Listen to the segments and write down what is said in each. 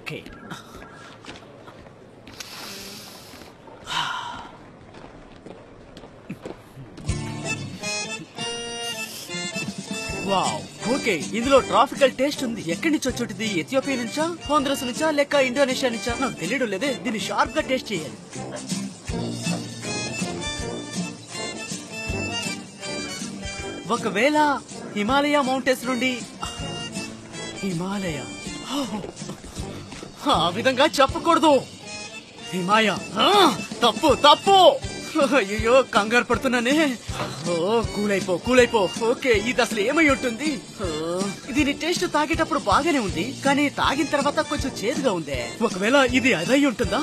Okay wow okay ఇందులో tropical taste ఉంది ఎక్కడి నుంచి వచ్చుంటుంది ఎథియోపియా నుంచా హోంద్రస్ నుంచా లేక ఇండోనేషియా నుంచా నాకు తెలియడం లేదే దీన్ని షార్ప్ గా టేస్ట్ చేయాలి ఒకవేళ హిమాలయ మౌంటైన్స్ నుండి హిమాలయ ఆ విధంగా చెప్పకూడదు హిమాయ ఆ, తప్పు తప్పు అయ్యో కంగారు పడుతున్నానే ఓ కూలైపో కూలైపో ఓకే ఇది అసలు ఏమై ఉంటుంది ఓ, దీని టేస్ట్ తాగేటప్పుడు బాగానే ఉంది కానీ తాగిన తర్వాత కొంచెం చేదుగా ఉందే ఒకవేళ ఇది అదై ఉంటుందా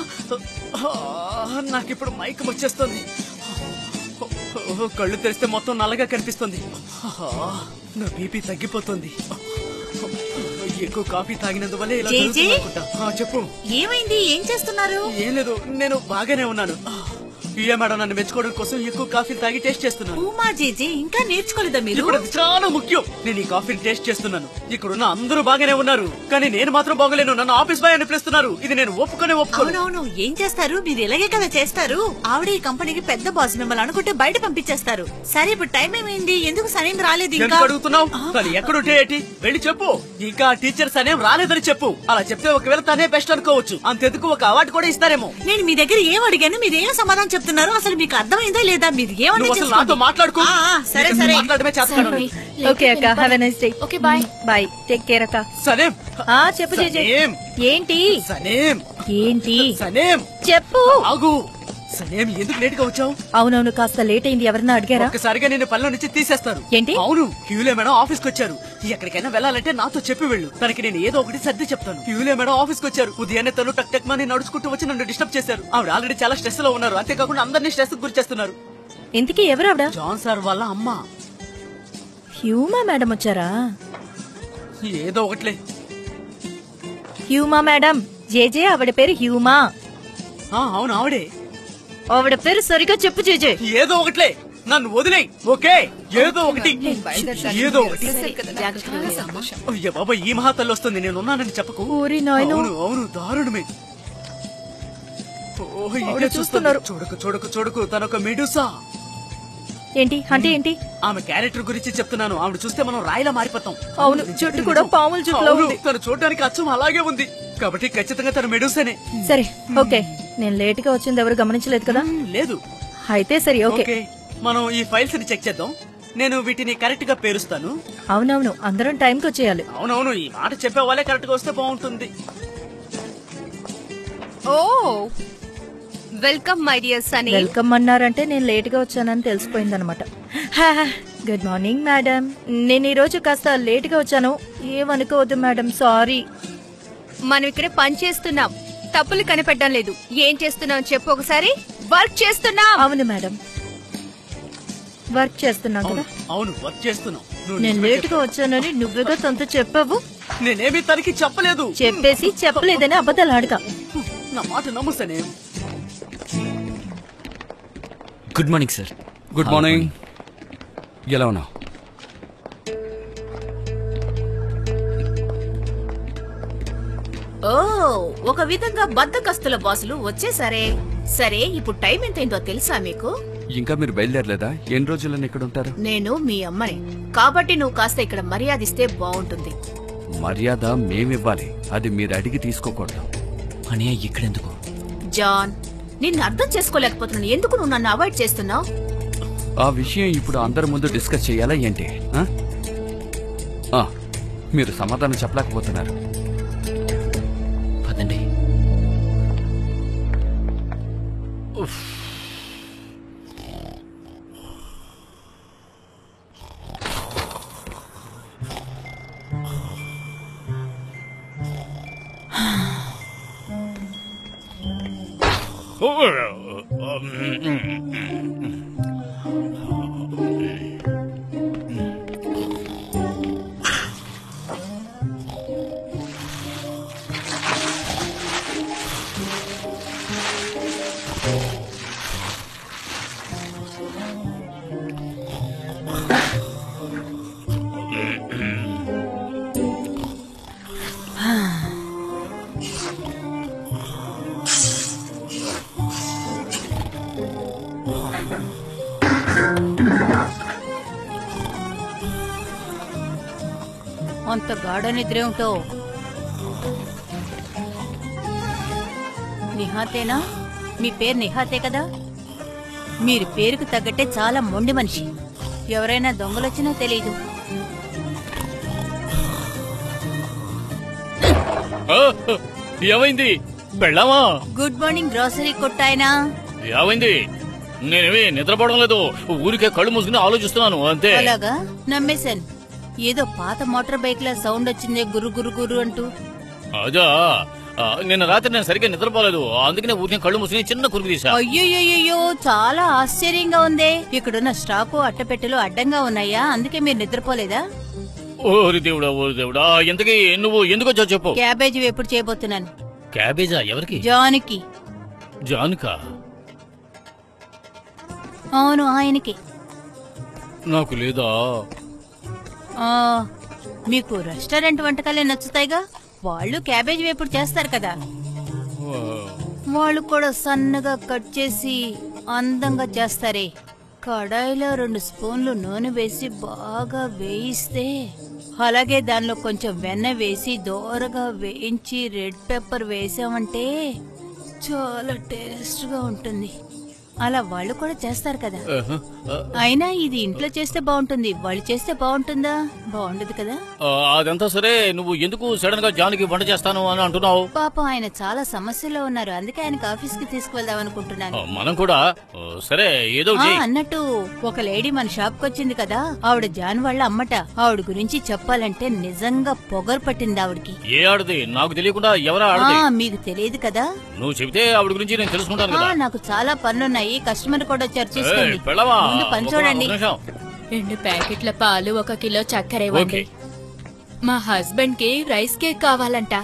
ఆ, నాకిప్పుడు మైకం వచ్చేస్తుంది ఓ, కళ్ళు తెరిస్తే మొత్తం నల్లగా కనిపిస్తుంది ఆ, నా బీపీ తగ్గిపోతుంది ఎక్కువ కాఫీ తాగినందువల్ల ఇలా జేజే? జరుగుతుంది అనుకుంటా. ఆ, చెప్పు ఏమైంది ఏం చేస్తున్నారు ఏం లేదు నేను బాగానే ఉన్నాను ఏ మేడం నన్ను మెచ్చుకోవడం కోసం ఎక్కువ కాఫీ తాగి టేస్ట్ చేస్తున్నాను ఉమా జేజే ఇంకా నేర్చుకోలేదా మీరు ఇప్పుడు అది చాలా ముఖ్యం నేను ఈ కాఫీని టేస్ట్ చేస్తున్నాను ఇక్కడున్న అందరూ బాగానే ఉన్నారు కానీ నేను మాత్రం బాగలేను నన్ను ఆఫీస్ బాయ్ అని పిలుస్తున్నారు ఇది నేను ఒప్పుకొని ఒప్పుకోను అవునవును ఏం చేస్తారు మీరు ఇలాగే కదా చేస్తారు ఆవిడ ఈ కంపెనీకి పెద్ద బాస్ మిమ్మల్ని అనుకుంటే బయట పంపించేస్తారు సరే ఇప్పుడు టైం ఏమైంది ఎందుకు సరైన రాలేదు ఇంకా ఎందుకు అడుగుతున్నావు తను ఎక్కడుంటే ఏంటి వెళ్ళి చెప్పు ఇంకా టీచర్స్ అనేం రాలేదని చెప్పు అలా చెప్తే ఒకవేళ తనే బెస్ట్ అనుకోవచ్చు అంతెందుకు ఒక అవార్డు కూడా ఇస్తారేమో నేను మీ దగ్గర ఏం అడిగాను మీరు ఏం సమాధానం చెప్తున్నారు అసలు మీకు అర్థమైందా లేదా మీరు ఏమన్నా నువ్వు అసలు చేసుకోండి. నాతో మాట్లాడుకో ఆ, ఆ, సరే నీకు సరే మాట్లాడమే చేస్తాను ఓకే అక్క have a nice day okay bye bye take care అక్క సనేం ఆ చెప్పు జేజే సనేం ఏంటి సనేం ఏంటి సనేం చెప్పు ఆగు సనేం ఎందుకు లేట్ గా వచ్చావు అవునవును కాస్త లేట్ అయింది ఎవరన్నా అడిగారా ఒక్కసారిగా నేను పనిలో నుంచి తీసేస్తారు ఏంటి? అవును క్యూలే మేడం ఆఫీస్ కి వచ్చారు ఎక్కడికైనా వెళ్ళాలంటే నాతో చెప్పి వెళ్ళు తనకి నేను ఏదో ఒకటి సర్ది చెప్తాను క్యూలే మేడం ఆఫీస్ కి వచ్చారు ఉదయాన్నే తను టక్ టక్ మని నడుచుకుంటూ వచ్చి నన్ను డిస్టర్బ్ చేశారు ఆవిడ ఆల్రెడీ చాలా స్ట్రెస్ లో ఉన్నారు అంతేకాకుండా అందరినీ స్ట్రెస్ గురి చేస్తున్నారు ఇంతకీ ఎవరు ఆవిడ జాన్ సార్ వాళ్ళ అమ్మ హ్యూమా మేడం వచ్చారా ఏదో ఒకట్లే హ్యూమా మేడం జేజే ఆవిడ పేరు హ్యూమా ఆ, అవును ఆవిడే ఆవిడ పేరు సరిగా చెప్పు జేజే ఏదో ఒకట్లే నన్ను వదిలేయ్ ఓకే ఏదో ఒకటి ఏదో ఒకటి అయ్య బాబా ఈ మహాతల్లి వస్తుంది నేను ఉన్నానని చెప్పకు ఊరి నాయనో. అవును అవును దారుణమే ఓ, ఇదే ఆవిడ చూస్తున్నారు చూస్తున్నారు. చూడకు చూడకు చూడకు తనొక మెడుసా ఏంటి అంటే ఏంటి ఆమె క్యారెక్టర్ గురించి చెప్తున్నాను ఆవిడ చూస్తే మనం రాయిలా మారిపోతాం అవును, జుట్టు కూడా పాముల జుట్టులో అవును, ఉంది. తను చూడడానికి అచ్చం అలాగే ఉంది కాబట్టి ఖచ్చితంగా తన మెడుసేనే సరే ఓకే నేను లేట్ గా వచ్చింది ఎవరు గమనించలేదు కదా లేదు అయితే సరే ఓకే ఓకే మనం ఈ ఫైల్స్ ని చెక్ చేద్దాం నేను వీటిని కరెక్ట్ గా పేరుస్తాను అవునవును అందరం టైంకి వచ్చేయాలి అవునవును ఈ మాట చెప్పే వాళ్ళే కరెక్ట్ గా వస్తే బాగుంటుంది oh welcome my dear Sunny welcome అన్నారంటే నేను లేట్ గా వచ్చానని తెలిసిపోయిందనమాట గుడ్ మార్నింగ్ మేడం నేను ఈ రోజు కాస్త లేట్ గా వచ్చాను ఏమనుకోవద్దు మేడం సారీ మనం ఇక్కడ పని చేస్తున్నాం తప్పులు కనిపెట్టడం లేదు ఏం చేస్తున్నాం చెప్పు ఒకసారి వర్క్ చేస్తున్నాం అవును మేడం వర్క్ చేస్తున్నావు అవును కదా అవును వర్క్ చేస్తున్నాం నువ్వు నేను నిజమే లేట్ గా వచ్చానని నువ్వుగా తనతో చెప్పావు చెప్పావు. నేనేమి తనకి చెప్పలేదు చెప్పేసి చెప్పలేదని అబద్ధాలు ఆడక నా మాట నమ్ముస్తానే good morning sir good morning ఎలా ఉన్నావు ఓ ఒక విధంగా బద్దకస్తుల బాసులు వచ్చేసరే సరే ఇప్పుడు టైం ఎంతైందో తెలుసా మీకు ఇంకా మీరు బయలుదేరలేదా ఎన్ని రోజులని ఇక్కడ ఉంటారు నేను మీ అమ్మని కాబట్టి నువ్వు కాస్త ఇక్కడ మర్యాద ఇస్తే బాగుంటుంది మర్యాద మేమివ్వాలి అది మీరు అడిగి తీసుకోకూడదు అని ఇక్కడెందుకు జాన్ నిన్ను అర్థం చేసుకోలేకపోతున్నాను ఎందుకు నువ్వు నన్ను అవాయిడ్ చేస్తున్నావు ఆ విషయం ఇప్పుడు అందరి ముందు డిస్కస్ చేయాలా ఏంటి ఆ? ఆ, మీరు సమాధానం చెప్పలేకపోతున్నారు పదండి అంత గాఢ నిద్రేమిటో నిహాతేనా మీ పేరు నిహాతే కదా మీరు పేరుకు తగ్గట్టే చాలా మొండి మనిషి ఎవరైనా దొంగలొచ్చినా తెలీదు ఏమైంది పెళ్ళామా గుడ్ మార్నింగ్ గ్రోసరీ కొట్టాయనా ఏమైంది నేనేమి నిద్రపోవడం లేదు ఊరికే కళ్ళు మూసుకుని ఆలోచిస్తున్నాను అంతే అలాగా నమ్మేశాను ఏదో పాత మోటార్ బైక్ లా సౌండ్ వచ్చిందే గురు గురు గురు అంటూ అదా ఆ, నిన్న రాత్రి నేను సరిగ్గా నిద్రపోలేదు అందుకనే ఊరికే కళ్ళు మూసుకుని చిన్న కురుకు తీసా అయ్యోయ్యోయ్యో చాలా ఆశ్చర్యంగా ఉందే ఇక్కడున్న స్టాకు అట్టపెట్టెలు అడ్డంగా ఉన్నాయా అందుకే మీరు నిద్రపోలేదా ఓరి దేవుడా ఓరి దేవుడా ఇంతకీ నువ్వు ఎందుకు వచ్చావు చెప్పు క్యాబేజీ ఎప్పుడు చేయబోతున్నాను క్యాబేజా ఎవరికి జానికి జానుకా అవును ఆయనకి నాకు లేదా ఆ, మీకు రెస్టారెంట్ వంటకాలే నచ్చుతాయిగా వాళ్ళు క్యాబేజీ వేపుడు చేస్తారు కదా ఆ, వాళ్ళు కూడా సన్నగా కట్ చేసి అందంగా చేస్తారే కడాయిలో రెండు స్పూన్లు నూనె వేసి బాగా వేయిస్తే అలాగే దానిలో కొంచెం వెన్న వేసి దోరగా వేయించి రెడ్ పెప్పర్ వేసామంటే చాలా టేస్ట్గా ఉంటుంది అలా వాళ్ళు కూడా చేస్తారు కదా ఆహా, ఆ, అయినా ఇది ఇంట్లో చేస్తే బాగుంటుంది వాళ్ళు చేస్తే బాగుంటుందా బాగుండదు కదా ఆ, అదంతా సరే నువ్వు ఎందుకు సడన్ గా జానికి వంట చేస్తాను అని అంటున్నావు పాపం ఆయన చాలా సమస్యలో ఉన్నారు అందుకే ఆయనకి ఆఫీస్ కి తీసుకువెళ్దాం అనుకుంటున్నాను ఆ, మనం కూడా ఆ, సరే ఏదో ఆ, చెయ్యి. అన్నట్టు ఒక లేడీ మన షాప్ కి వచ్చింది కదా ఆవిడ జాన్ వాళ్ళ అమ్మట ఆవిడ గురించి చెప్పాలంటే నిజంగా పొగరు పట్టింది ఆవిడకి ఏ ఆడది నాకు తెలియకుండా ఎవరా ఆ ఆడది మీకు తెలియదు కదా నువ్వు చెబితే ఆవిడ గురించి నేను తెలుసుకుంటాను ఆ కదా నాకు చాలా పనులున్నాయి కస్టమర్ కూడా వచ్చారు చూసుకోండి ఏయ్, పెళ్ళవా? ముందు పని ఒక- చూడండి ఒక నిమిషం. రెండు ప్యాకెట్ల పాలు ఒక కిలో చక్కెర ఇవ్వండి ఓకే మా హస్బెండ్ కి రైస్ కేక్ కావాలంట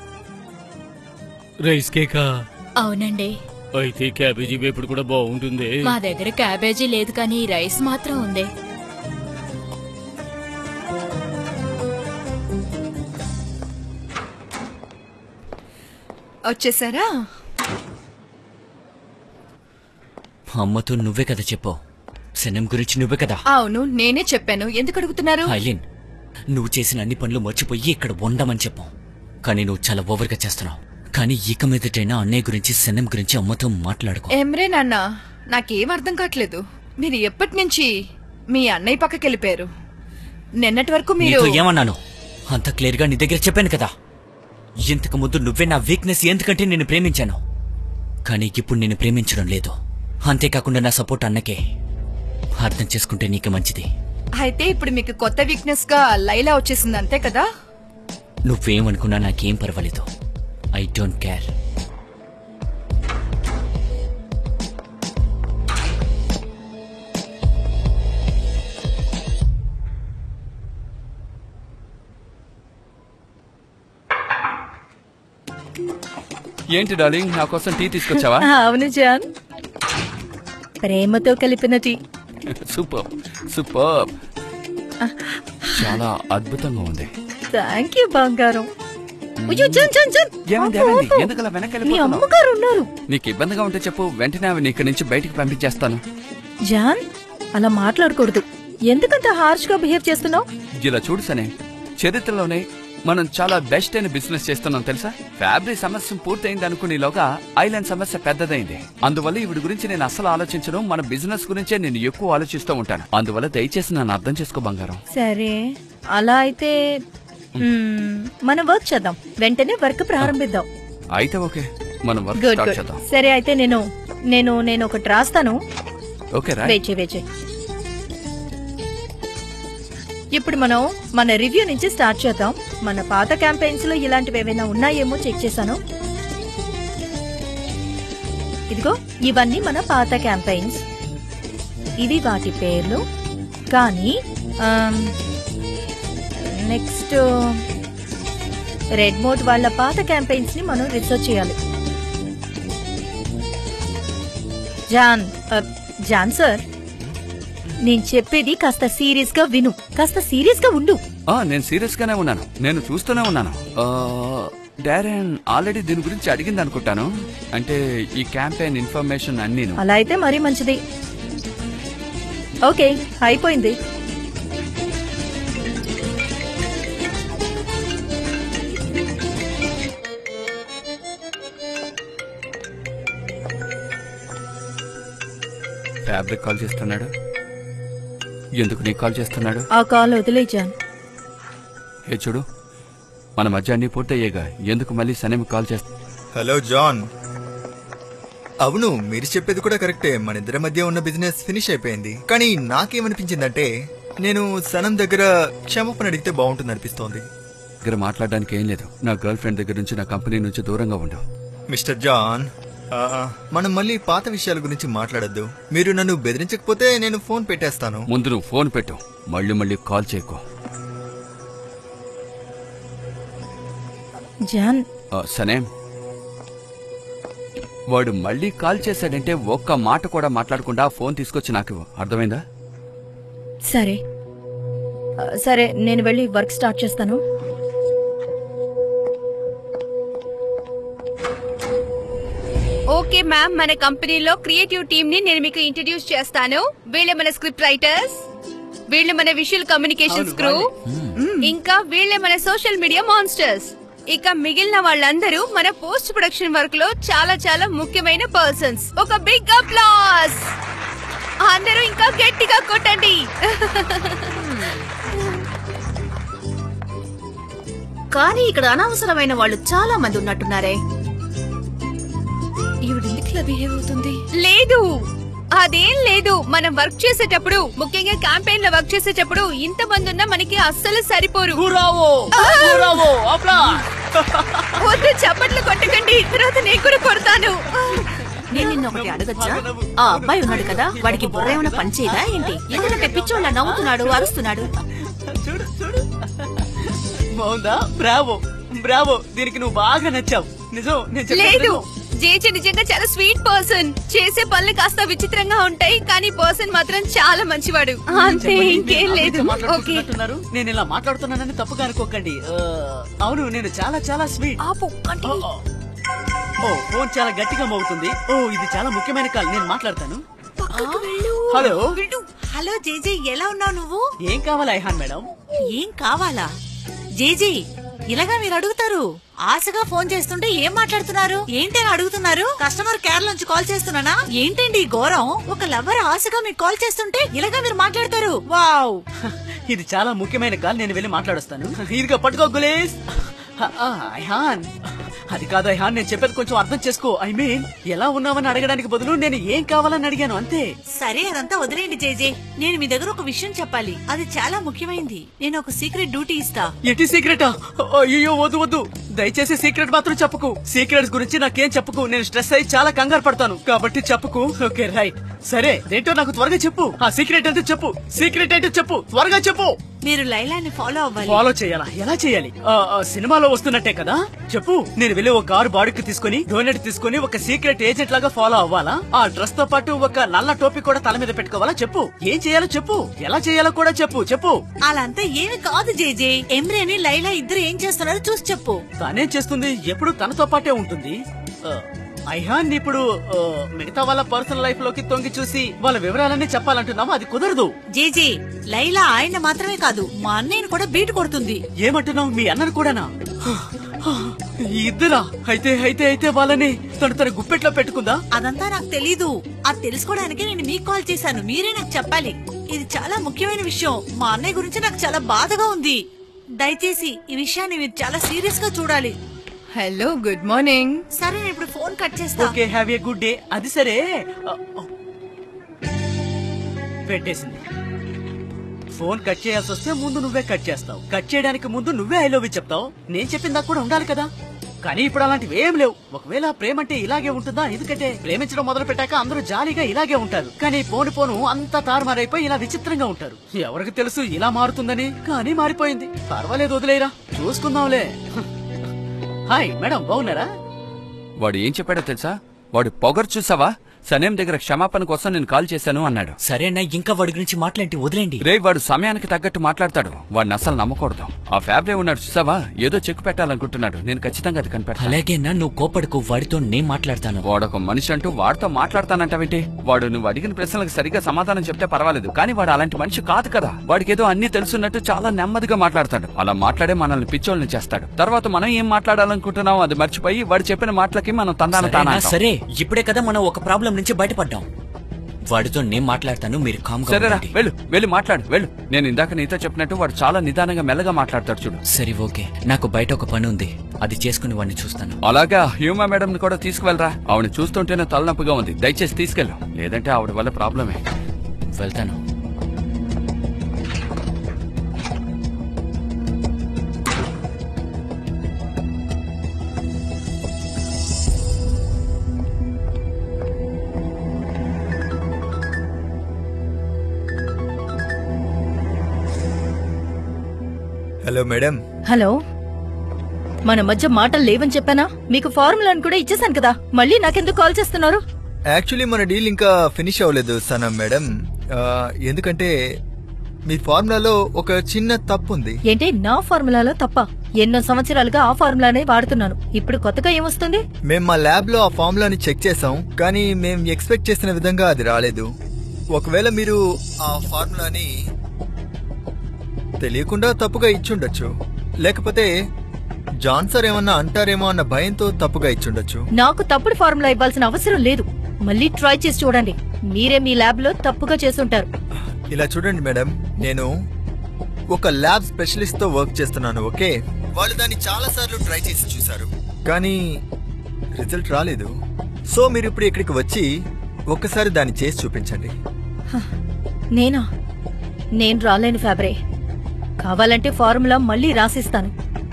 రైస్ కేకా అవునండి అయితే క్యాబేజీ వేపుడు కూడా బాగుంటుంది మా దగ్గర క్యాబేజీ లేదు కానీ రైస్ మాత్రం ఉంది వచ్చేసారా అమ్మతో నువ్వే కదా చెప్పావు సనం గురించి నువ్వే కదా అవును నేనే చెప్పాను ఎందుకు అడుగుతున్నారు ఐలిన్ నువ్వు చేసిన అన్ని పనులు మర్చిపోయి ఇక్కడ ఉండమని చెప్పావు కానీ నువ్వు చాలా ఓవర్గా చేస్తున్నావు కానీ ఇక మీదటైనా అన్నయ్య గురించి సనం గురించి అమ్మతో మాట్లాడుకో ఎమ్రే నాన్న నాకేం అర్థం కావట్లేదు మీరు ఎప్పటి నుంచి మీ అన్నయ్య పక్కకి వెళ్ళిపోయారు నిన్నటి వరకు మీరు నీతో ఏమన్నాను అంత క్లియర్ గా నీ దగ్గర చెప్పాను కదా ఇంతకు ముందు నువ్వే నా వీక్నెస్ ఎందుకంటే నేను ప్రేమించాను కానీ ఇప్పుడు నేను ప్రేమించడం లేదు అంతేకాకుండా నా సపోర్ట్ అన్నకే అర్థం చేసుకుంటే నీకు మంచిది అయితే ఇప్పుడు మీకు కొత్త వీక్నెస్ గా లైలా వచ్చేసింది అంతే కదా నువ్వేమనుకున్నా నాకేం పర్వాలేదు ఐ డోంట్ కేర్ ఏంటి డార్లింగ్ నా కోసం టీ తీసుకొచ్చావా అవును జాన్ ప్రేమతో కలిపిన టీ సూపర్ సూపర్ చాలా అద్భుతంగా ఉంది థ్యాంక్ యూ బంగారం అయ్యో, జాన్, జాన్, జాన్. ఏమైంది ఆపు, ఏమైంది ఆపు. ఎందుకలా వెనక్కి మీ వెళ్ళిపోతున్నావు? అమ్మగారు ఉన్నారు నీకు ఇబ్బందిగా ఉంటే చెప్పు వెంటనే ఆవిడ ఇక్కడి నుంచి బయటికి పంపించేస్తాను జాన్ అలా మాట్లాడకూడదు ఎందుకంత హార్ష్ గా బిహేవ్ చేస్తున్నావు ఇలా చూడు సనే చరిత్రలోనే మనం చాలా బెస్ట్ అయిన బిజినెస్ చేస్తున్నాం తెలుసా ఫ్యాబ్రిక్ సమస్య పూర్తయింది అనుకునేలోగా ఐలాండ్ సమస్య పెద్దదైంది అందువల్ల ఈవిడ గురించి నేను అస్సలు ఆలోచించను మన బిజినెస్ గురించే నేను ఎక్కువ ఆలోచిస్తూ ఉంటాను అందువల్ల దయచేసి నన్ను అర్థం చేసుకో బంగారం సరే అలా అయితే మ్మ్, మనం వర్క్ చేద్దాం వెంటనే వర్క్ ప్రారంభిద్దాం అయితే ఓకే మనం వర్క్ గుడ్ స్టార్ట్ గుడ్ చేద్దాం సరే అయితే నేను నేను నేను ఒకటి రాస్తాను ఓకే రా వేచే వేచే ఇప్పుడు మనం మన రివ్యూ నుంచి స్టార్ట్ చేద్దాం మన పాత క్యాంపెయిన్స్ లో ఇలాంటివి ఏమైనా ఉన్నాయేమో చెక్ చేశాను ఇదిగో ఇవన్నీ మన పాత క్యాంపెయిన్స్ ఇవి వాటి పేర్లు కానీ నెక్స్ట్ రెడ్ మోట్ వాళ్ళ పాత క్యాంపెయిన్స్ ని మనం రీసెర్చ్ చేయాలి జాన్ ఆ, జాన్ సార్ నేను చెప్పేది కాస్త సీరియస్ గా విను కాస్త సీరియస్ గా ఉండు ఆ, నేను సీరియస్ గానే ఉన్నాను నేను చూస్తూనే ఉన్నాను ఆ, డారెన్ ఆల్రెడీ దీని గురించి అడిగింది అనుకుంటాను అంటే ఈ క్యాంపెయిన్ ఇన్ఫర్మేషన్ అన్నీను అలా అయితే మరీ మంచిది ఓకే అయిపోయింది ఫ్యాబ్రిక్ కాల్ చేస్తున్నాడు ఎందుకు నీకు కాల్ చేస్తున్నాడు ఆ కాల్ వదిలే జాన్ ఏ చూడు మన మధ్య అన్ని పూర్తయ్యేగా ఎందుకు మళ్ళీ సనేమి కాల్ చేస్తా హలో జాన్ అవును మీరు చెప్పేది కూడా కరెక్టే మన ఇద్దరి మధ్య ఉన్న బిజినెస్ ఫినిష్ అయిపోయింది కానీ నాకేమనిపించిందంటే నేను సనం దగ్గర క్షమాపణ అడిగితే బాగుంటుంది అనిపిస్తోంది దగ్గర మాట్లాడడానికి ఏం లేదు నా గర్ల్ ఫ్రెండ్ దగ్గర నుంచి నా కంపెనీ నుంచి దూరంగా ఉండు మిస్టర్ జాన్ ఆ, మనం మళ్ళీ పాత విషయాల గురించి మాట్లాడొద్దు మీరు నన్ను బెదిరించకపోతే నేను ఫోన్ పెట్టేస్తాను ముందు నువ్వు ఫోన్ పెట్టు మళ్ళీ మళ్ళీ కాల్ చేయకు జాన్ ఆ, సనేం వాడు మళ్ళీ కాల్ చేశాడంటే ఒక్క మాట కూడా మాట్లాడకుండా ఫోన్ తీసుకొచ్చి నాకు ఇవ్వు. అర్థమైందా సరే ఆ, సరే నేను వెళ్ళి వర్క్ స్టార్ట్ చేస్తాను ఓకే మ్యామ్ మన కంపెనీలో క్రియేటివ్ టీమ్ ని నేను మీకు ఇంట్రడ్యూస్ చేస్తాను వీళ్ళే మన స్క్రిప్ట్ రైటర్స్ వీళ్ళు మన విజువల్ కమ్యూనికేషన్స్ క్రూ ఇంకా వీళ్ళే మన సోషల్ మీడియా మాన్స్టర్స్ ఇక మిగిలిన వాళ్ళందరూ మన పోస్ట్ ప్రొడక్షన్ వర్క్ లో చాలా చాలా ముఖ్యమైన పర్సన్స్ ఒక బిగ్ అప్లాస్ అందరూ ఇంకా గట్టిగా కొట్టండి కానీ ఇక్కడ అనవసరమైన వాళ్ళు చాలా మంది ఉన్నట్టున్నారే ఈవిడెందుకు ఇలా బిహేవ్ అవుతుంది లేదు అదేం లేదు మనం వర్క్ చేసేటప్పుడు ముఖ్యంగా క్యాంపెయిన్ లో వర్క్ చేసేటప్పుడు ఇంత మంది ఉన్నా మనకి అస్సలు సరిపోరు గురావో గురావో అప్లా వద్దు చప్పట్లు కొట్టకండి తర్వాత నేను కూడా కొడతాను నేను నిన్న ఒకటి అడగచ్చా ఆ అబ్బాయి ఉన్నాడు కదా వాడికి బుర్ర ఏమైనా పని చేయదా ఏంటి ఎందుకంటే పిచ్చోళ్ళ నవ్వుతున్నాడు అరుస్తున్నాడు చూడు చూడు బాగుందా బ్రావో బ్రావో దీనికి నువ్వు బాగా నచ్చావు నిజం నేను చెప్పేది లేదు నిజం. జేజే నిజంగా చాలా స్వీట్ పర్సన్ చేసే పనులు కాస్త విచిత్రంగా ఉంటాయి కానీ పర్సన్ మాత్రం చాలా మంచివాడు అంతే చెప్పండి, ఇంకేం మీరు లేదు అబద్ధం ఓకే మాట్లాడుతున్నట్టున్నారు. నేను ఇలా మాట్లాడుతున్నానని తప్పుగా అనుకోకండి ఆ, అవును నేను చాలా చాలా స్వీట్ ఆపు ఓ, ఓ. ఓ ఫోన్ చాలా గట్టిగా మోగుతుంది ఓ ఇది చాలా ముఖ్యమైన కాల్ నేను మాట్లాడతాను హలో హలో జేజే ఎలా ఉన్నావు నువ్వు ఏం కావాలి ఐహాన్ మేడం ఏం కావాలా జేజీ ఇలాగా మీరు అడుగుతారు ఆశగా ఫోన్ చేస్తుంటే ఏం మాట్లాడుతున్నారు ఏంటని అడుగుతున్నారు కస్టమర్ కేర్ నుంచి కాల్ చేస్తున్నానా ఏంటండి ఈ ఘోరం ఒక లవర్ ఆశగా మీకు కాల్ చేస్తుంటే ఇలాగా మీరు మాట్లాడతారు వావ్ ఇది చాలా ముఖ్యమైన కాల్ నేను వెళ్ళి మాట్లాడొస్తాను ఇదిగా పట్టుకో గులేస్ ఆ, ఐహాన్ అది కాదు ఐహాన్ నేను చెప్పేది కొంచెం అర్థం చేసుకో ఐ మీన్ ఎలా ఉన్నావని అడగడానికి బదులు నేను ఏం కావాలని అడిగాను అంతే సరే అదంతా వదిలేండి జేజే నేను మీ దగ్గర ఒక విషయం చెప్పాలి అది చాలా ముఖ్యమైనది నేను ఒక సీక్రెట్ డ్యూటీ ఇస్తా ఎటి సీక్రెటా అయ్యో వద్దు వద్దు దయచేసి సీక్రెట్ మాత్రం చెప్పకు సీక్రెట్స్ గురించి నాకేం చెప్పకు నేను స్ట్రెస్ అయ్యి చాలా కంగారు పడతాను కాబట్టి చెప్పకు ఓకే రైట్ సరే ఏంటో నాకు త్వరగా చెప్పు ఆ సీక్రెట్ ఏంటో చెప్పు సీక్రెట్ ఏంటో చెప్పు త్వరగా చెప్పు మీరు లైలాని ఫాలో అవ్వాలి ఫాలో చేయాలా ఎలా చేయాలి ఆ, ఆ, సినిమాలో వస్తున్నట్టే కదా చెప్పు నేను వెళ్ళి ఒక కారు బాడీకి తీసుకుని డోనెట్ తీసుకుని ఒక సీక్రెట్ ఏజెంట్ లాగా ఫాలో అవ్వాలా ఆ డ్రెస్ తో పాటు ఒక నల్ల టోపీ కూడా తల మీద పెట్టుకోవాలా చెప్పు ఏం చేయాలో చెప్పు ఎలా చేయాలో కూడా చెప్పు చెప్పు అలంతా ఏమి కాదు జేజే ఎమ్రేని లైలా ఇద్దరు ఏం చేస్తున్నారో చూసి చెప్పు తానేం చేస్తుంది ఎప్పుడు తనతో పాటే ఉంటుంది ఆ, ఐహాన్ ఇప్పుడు ఆ, మిగతా వాళ్ళ పర్సనల్ లైఫ్ లోకి తొంగి చూసి వాళ్ళ వివరాలన్నీ చెప్పాలంటున్నాము అది కుదరదు జేజే లైలా ఆయన మాత్రమే కాదు మా అన్నయ్యను కూడా బీట్ కొడుతుంది ఏమంటున్నావు మీ అన్నను కూడానా ఈ ఇద్దరా అయితే అయితే అయితే వాళ్ళని తను తన గుప్పెట్లో పెట్టుకుందా అదంతా నాకు తెలీదు అది తెలుసుకోవడానికి నేను మీకు కాల్ చేశాను మీరే నాకు చెప్పాలి ఇది చాలా ముఖ్యమైన విషయం మా అన్నయ్య గురించి నాకు చాలా బాధగా ఉంది దయచేసి ఈ విషయాన్ని మీరు చాలా సీరియస్ గా చూడాలి హలో గుడ్ మార్నింగ్ సరే నేను ఇప్పుడు ఫోన్ కట్ చేస్తా okay have a good day అది సరే ఆ, ఆ. పెట్టేసింది ఫోన్ కట్ చేయాల్సి వస్తే ముందు నువ్వే కట్ చేస్తావు కట్ చేయడానికి ముందు నువ్వే ఐ లవ్ యూ చెప్తావు నేను చెప్పిన దాకా కూడా ఉండాలి కదా కానీ ఇప్పుడు అలాంటివి ఏం లేవు ఒకవేళ ప్రేమ అంటే ఇలాగే ఉంటుందా ఎందుకంటే ప్రేమించడం మొదలు పెట్టాక అందరూ జాలీగా ఇలాగే ఉంటారు కానీ పోను పోను అంతా తారుమారైపోయి ఇలా విచిత్రంగా ఉంటారు ఎవరికి తెలుసు ఇలా మారుతుందని కానీ మారిపోయింది పర్వాలేదు వదిలేరా చూసుకుందాంలే హాయ్ మేడం బాగున్నారా వాడు ఏం చెప్పాడో తెలుసా వాడు పొగరు చూసావా సనేం దగ్గర క్షమాపణ కోసం నేను కాల్ చేశాను అన్నాడు సరేనా ఇంకా వాడి గురించి మాట్లాడి వదిలేండి రే వాడు సమయానికి తగ్గట్టు మాట్లాడతాడు వాడిని అసలు నమ్మకూడదు ఆ ఫ్యాబ్రే ఉన్నాడు చూసావా ఏదో చెక్ పెట్టాలనుకుంటున్నాడు నేను ఖచ్చితంగా అది కనిపెట్టాలి అలాగేనా నువ్వు కోపడుకు వాడితో నేను మాట్లాడతాను వాడొక మనిషి అంటూ వాడితో మాట్లాడతానంటావేంటి వాడు నువ్వు అడిగిన ప్రశ్నలకు సరిగ్గా సమాధానం చెప్తే పర్వాలేదు కానీ వాడు అలాంటి మనిషి కాదు కదా వాడికి ఏదో అన్ని తెలుసున్నట్టు చాలా నెమ్మదిగా మాట్లాడతాడు అలా మాట్లాడే మనల్ని పిచ్చోళ్ళని చేస్తాడు తర్వాత మనం ఏం మాట్లాడాలనుకుంటున్నాం అది మర్చిపోయి వాడు చెప్పిన మాటలకి మనం తందాన సరేనా? తానా సరే ఇప్పుడే కదా మనం ఒక ప్రాబ్లం నుంచి బయటపడ్డాం వాడితో నేను మాట్లాడతాను మీరు కామ్గా సరేరా ఉండండి. వెళ్ళు వెళ్ళి మాట్లాడు వెళ్ళు నేను ఇందాక నీతో చెప్పినట్టు వాడు చాలా నిదానంగా మెల్లగా మాట్లాడతాడు చూడు సరే ఓకే నాకు బయట ఒక పని ఉంది అది చేసుకుని వాడిని చూస్తాను అలాగా హ్యూమా మేడం ని కూడా తీసుకువెళ్ళరా ఆవిడ చూస్తుంటేనే తలనొప్పిగా ఉంది దయచేసి తీసుకెళ్ళు లేదంటే ఆవిడ వల్ల ప్రాబ్లమే వెళ్తాను హలో మేడం హలో మన మధ్య మాటలు లేవని చెప్పానా మీకు ఫార్ములాను కూడా ఇచ్చేసాను కదా మళ్ళీ నాకెందుకు కాల్ చేస్తున్నారు యాక్చువల్లీ మన డీల్ ఇంకా ఫినిష్ అవ్వలేదు సనం మేడం ఆ, ఎందుకంటే మీ ఫార్ములాలో ఒక చిన్న తప్పు ఉంది ఏంటి నా ఫార్ములాలో తప్ప ఎన్నో సంవత్సరాలుగా ఆ ఫార్ములానే వాడుతున్నాను ఇప్పుడు కొత్తగా ఏమొస్తుంది మేము మా ల్యాబ్ లో ఆ ఫార్ములాని చెక్ చేసాం కానీ మేము ఎక్స్పెక్ట్ చేసిన విధంగా అది రాలేదు ఒకవేళ మీరు ఆ ఫార్ములాని తెలియకుండా తప్పుగా ఇచ్చుండొచ్చు లేకపోతే జాన్ సార్ ఏమన్నా అంటారేమో అన్న భయంతో తప్పుగా ఇచ్చుండొచ్చు నాకు తప్పుడు ఫార్ములా ఇవ్వాల్సిన అవసరం లేదు మళ్ళీ ట్రై చేసి చూడండి మీరే మీ ల్యాబ్ లో తప్పుగా చేసుంటారు ఇలా చూడండి మేడం నేను ఒక ల్యాబ్ స్పెషలిస్ట్ తో వర్క్ చేస్తున్నాను ఓకే వాళ్ళు దాన్ని చాలా సార్లు ట్రై చేసి చూశారు కానీ రిజల్ట్ రాలేదు సో మీరు ఇప్పుడు ఇక్కడికి వచ్చి ఒక్కసారి దాన్ని చేసి చూపించండి నేనా నేను రాలేను ఫ్యాబ్రే కావాలంటే ఫార్ములా మళ్ళీ రాసిస్తాను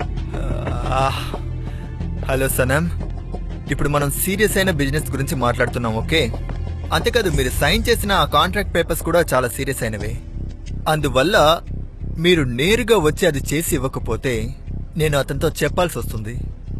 ఆహ్. హలో సనం ఇప్పుడు మనం సీరియస్ అయిన బిజినెస్ గురించి మాట్లాడుతున్నాం ఓకే అంతేకాదు మీరు సైన్ చేసిన ఆ కాంట్రాక్ట్ పేపర్స్ కూడా చాలా సీరియస్ అయినవే అందువల్ల మీరు నేరుగా వచ్చి అది చేసి ఇవ్వకపోతే నేను అతనితో చెప్పాల్సి వస్తుంది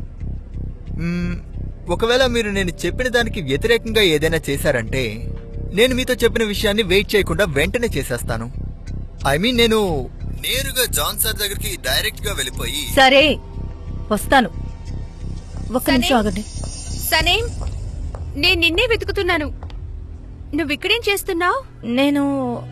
మ్మ్, ఒకవేళ మీరు నేను చెప్పిన దానికి వ్యతిరేకంగా ఏదైనా చేశారంటే నేను మీతో చెప్పిన విషయాన్ని వెయిట్ చేయకుండా వెంటనే చేసేస్తాను ఐ మీన్ నేను నేరుగా జాన్ సార్ దగ్గరికి డైరెక్ట్ గా వెళ్ళిపోయి సరే వస్తాను ఒక్క సరే. నిమిషం ఆగండి సనేం నేను నిన్నే వెతుకుతున్నాను నువ్వు ఇక్కడేం చేస్తున్నావు నేను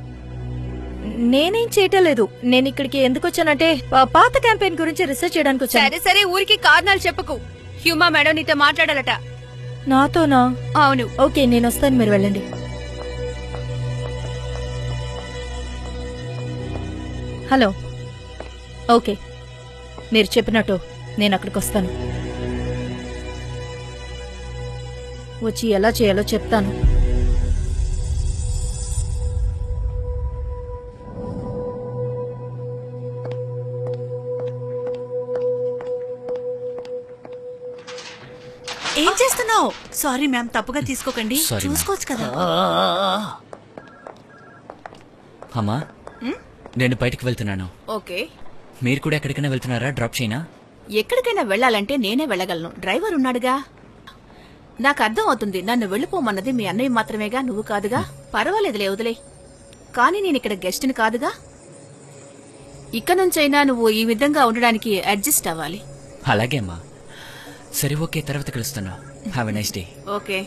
నేనేం చేయటం లేదు నేను ఇక్కడికి ఎందుకు వచ్చానంటే పా- పాత క్యాంపెయిన్ గురించి రీసెర్చ్ చేయడానికి వచ్చాను సరే సరే ఊరికి కారణాలు చెప్పకు హ్యూమా మేడం నీతో మాట్లాడాలట నాతోనా అవును ఓకే నేను వస్తాను మీరు వెళ్ళండి హలో ఓకే మీరు చెప్పినట్టు నేను అక్కడికి వస్తాను వచ్చి ఎలా చేయాలో చెప్తాను ఏం చేస్తున్నావు సారీ మ్యామ్ తప్పుగా తీసుకోకండి Sorry, ma'am. చూసుకోవచ్చు కదా అమ్మా నేను బయటికి వెళ్తున్నాను ఓకే మీరు కూడా ఎక్కడికైనా వెళ్తున్నారా డ్రాప్ చేయనా ఎక్కడికైనా వెళ్ళాలంటే నేనే వెళ్ళగలను డ్రైవర్ ఉన్నాడుగా నాకు అర్థం అవుతుంది నన్ను వెళ్ళిపోమన్నది మీ అన్నయ్య మాత్రమేగా నువ్వు కాదుగా పర్వాలేదులే వదిలే కానీ నేను ఇక్కడ గెస్ట్ని కాదుగా ఇక నుంచైనా నువ్వు ఈ విధంగా ఉండడానికి అడ్జస్ట్ అవ్వాలి అలాగే అమ్మా సరే ఓకే తర్వాత కలుస్తాను have a nice day okay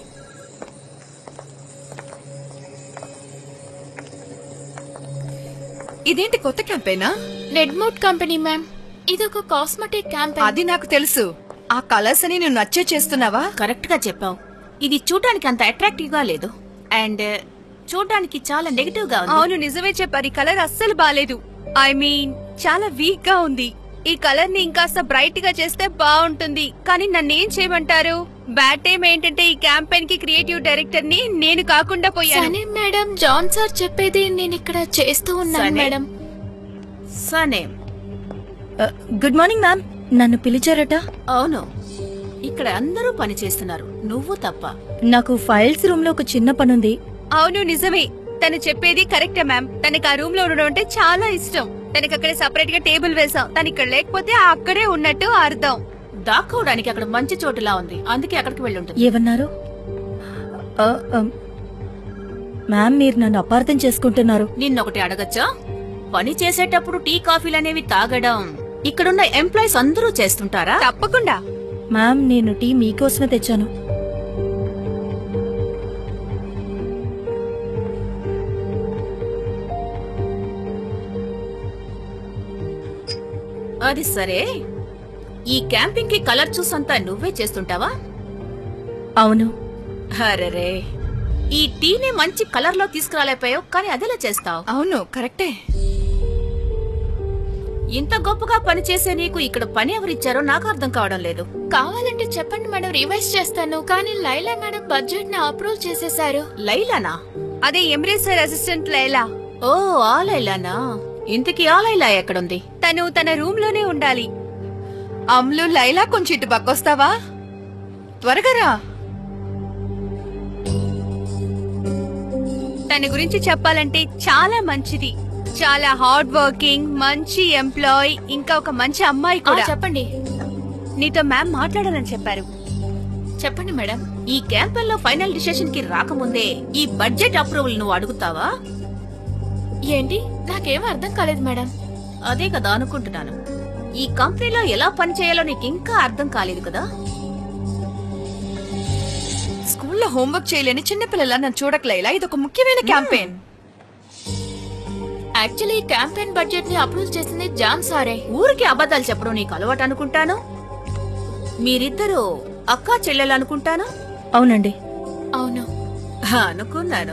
ఇదేంటి కొత్త క్యాంపెయినా రెడ్మోట్ కంపెనీ మ్యామ్ ఇది ఒక కాస్మెటిక్ క్యాంపెయిన్ అది నాకు తెలుసు ఆ కలర్స్ అని నువ్వు నచ్చే చేస్తున్నావా కరెక్ట్ గా చెప్పావు ఇది చూడడానికి అంత అట్రాక్టివ్ గా లేదు అండ్ చూడడానికి చాలా నెగటివ్ గా ఉంది అవును నిజమే చెప్పారు ఈ కలర్ అస్సలు బాలేదు ఐ మీన్ చాలా వీక్ గా ఉంది ఈ కలర్ ని ఇంకాస్త బ్రైట్ గా చేస్తే బాగుంటుంది కానీ నన్ను ఏం చేయమంటారు బ్యాడ్ టైం ఏంటంటే ఈ క్యాంపెయిన్ కి క్రియేటివ్ డైరెక్టర్ ని నేను కాకుండా పోయాను సనే మేడం జాన్ సార్ చెప్పేది నేను ఇక్కడ చేస్తూ ఉన్నాను సనే. మేడం సనేమ్ ఆ, గుడ్ మార్నింగ్ మ్యామ్ నన్ను పిలిచారట అవును ఇక్కడ అందరూ పని చేస్తున్నారు నువ్వు తప్ప నాకు ఫైల్స్ రూమ్ లో ఒక చిన్న పనుంది అవును నిజమే తను చెప్పేది కరెక్టే మ్యామ్ తనకి ఆ రూమ్ లో ఉండడం అంటే చాలా ఇష్టం తనకి అక్కడే సపరేట్ గా టేబుల్ వేసాం తను ఇక్కడ లేకపోతే ఆ అక్కడే ఉన్నట్టు అర్థం దాక్కోవడానికి అక్కడ మంచి చోటులా ఉంది అందుకే అక్కడికి వెళ్ళుంటుంది ఏమన్నారు ఆ, ఆ, మ్యామ్ మీరు నన్ను అపార్థం చేసుకుంటున్నారు నిన్నొకటి అడగచ్చా పని చేసేటప్పుడు టీ కాఫీలు అనేవి తాగడం ఇక్కడున్న ఎంప్లాయీస్ అందరూ చేస్తుంటారా తప్పకుండా మ్యామ్ నేను టీ మీకోసమే తెచ్చాను అది సరే ఈ క్యాంపింగ్ కి కలర్ చూస్ అంతా నువ్వే చేస్తుంటావా అవును అరెరే ఈ టీని మంచి కలర్ లో తీసుకురాలేపోయావు కానీ అదెలా చేస్తావు అవును కరెక్టే ఇంత గొప్పగా పనిచేసే నీకు ఇక్కడ పని ఎవరిచ్చారో నాకు అర్థం కావడం లేదు కావాలంటే చెప్పండి మేడం రివైజ్ చేస్తాను కానీ లైలా మేడం బడ్జెట్ ని అప్రూవ్ చేసేశారు లైలానా అదే ఎంబ్రేసర్ అసిస్టెంట్ లైలా ఓ ఆ లైలానా ఇంతకీ ఆ లైలా ఎక్కడుంది తను తన రూమ్ లోనే ఉండాలి అమ్లు లైలా కొంచెం ఇటు పక్కొస్తావా త్వరగా రా తన గురించి చెప్పాలంటే చాలా మంచిది చాలా హార్డ్ వర్కింగ్ మంచి ఎంప్లాయ్ ఇంకా ఒక మంచి అమ్మాయి ఆ, కూడా చెప్పండి నీతో మ్యామ్ మాట్లాడాలని చెప్పారు చెప్పండి మేడం ఈ క్యాంపెయిన్ లో ఫైనల్ డిసిషన్ కి రాకముందే ఈ బడ్జెట్ అప్రూవల్ నువ్వు అడుగుతావా ఏంటి నాకేం అర్థం కాలేదు మేడం అదే కదా అనుకుంటున్నాను ఈ కంపెనీలో ఎలా పనిచేయాలో నీకు ఇంకా అర్థం కాలేదు కదా స్కూల్లో హోంవర్క్ చేయలేని చిన్నపిల్లల నన్ను చూడక లైలా ఇది ఒక ముఖ్యమైన క్యాంపెయిన్ యాక్చువల్లీ ఈ క్యాంపెయిన్ బడ్జెట్ ని అప్రూవ్ చేసింది జాన్ సారే ఊరికి అబద్ధాలు చెప్పడం నీకు అలవాటు అనుకుంటాను మీరిద్దరూ అక్కా చెల్లెలు అనుకుంటాను అవునండి అవును అనుకున్నాను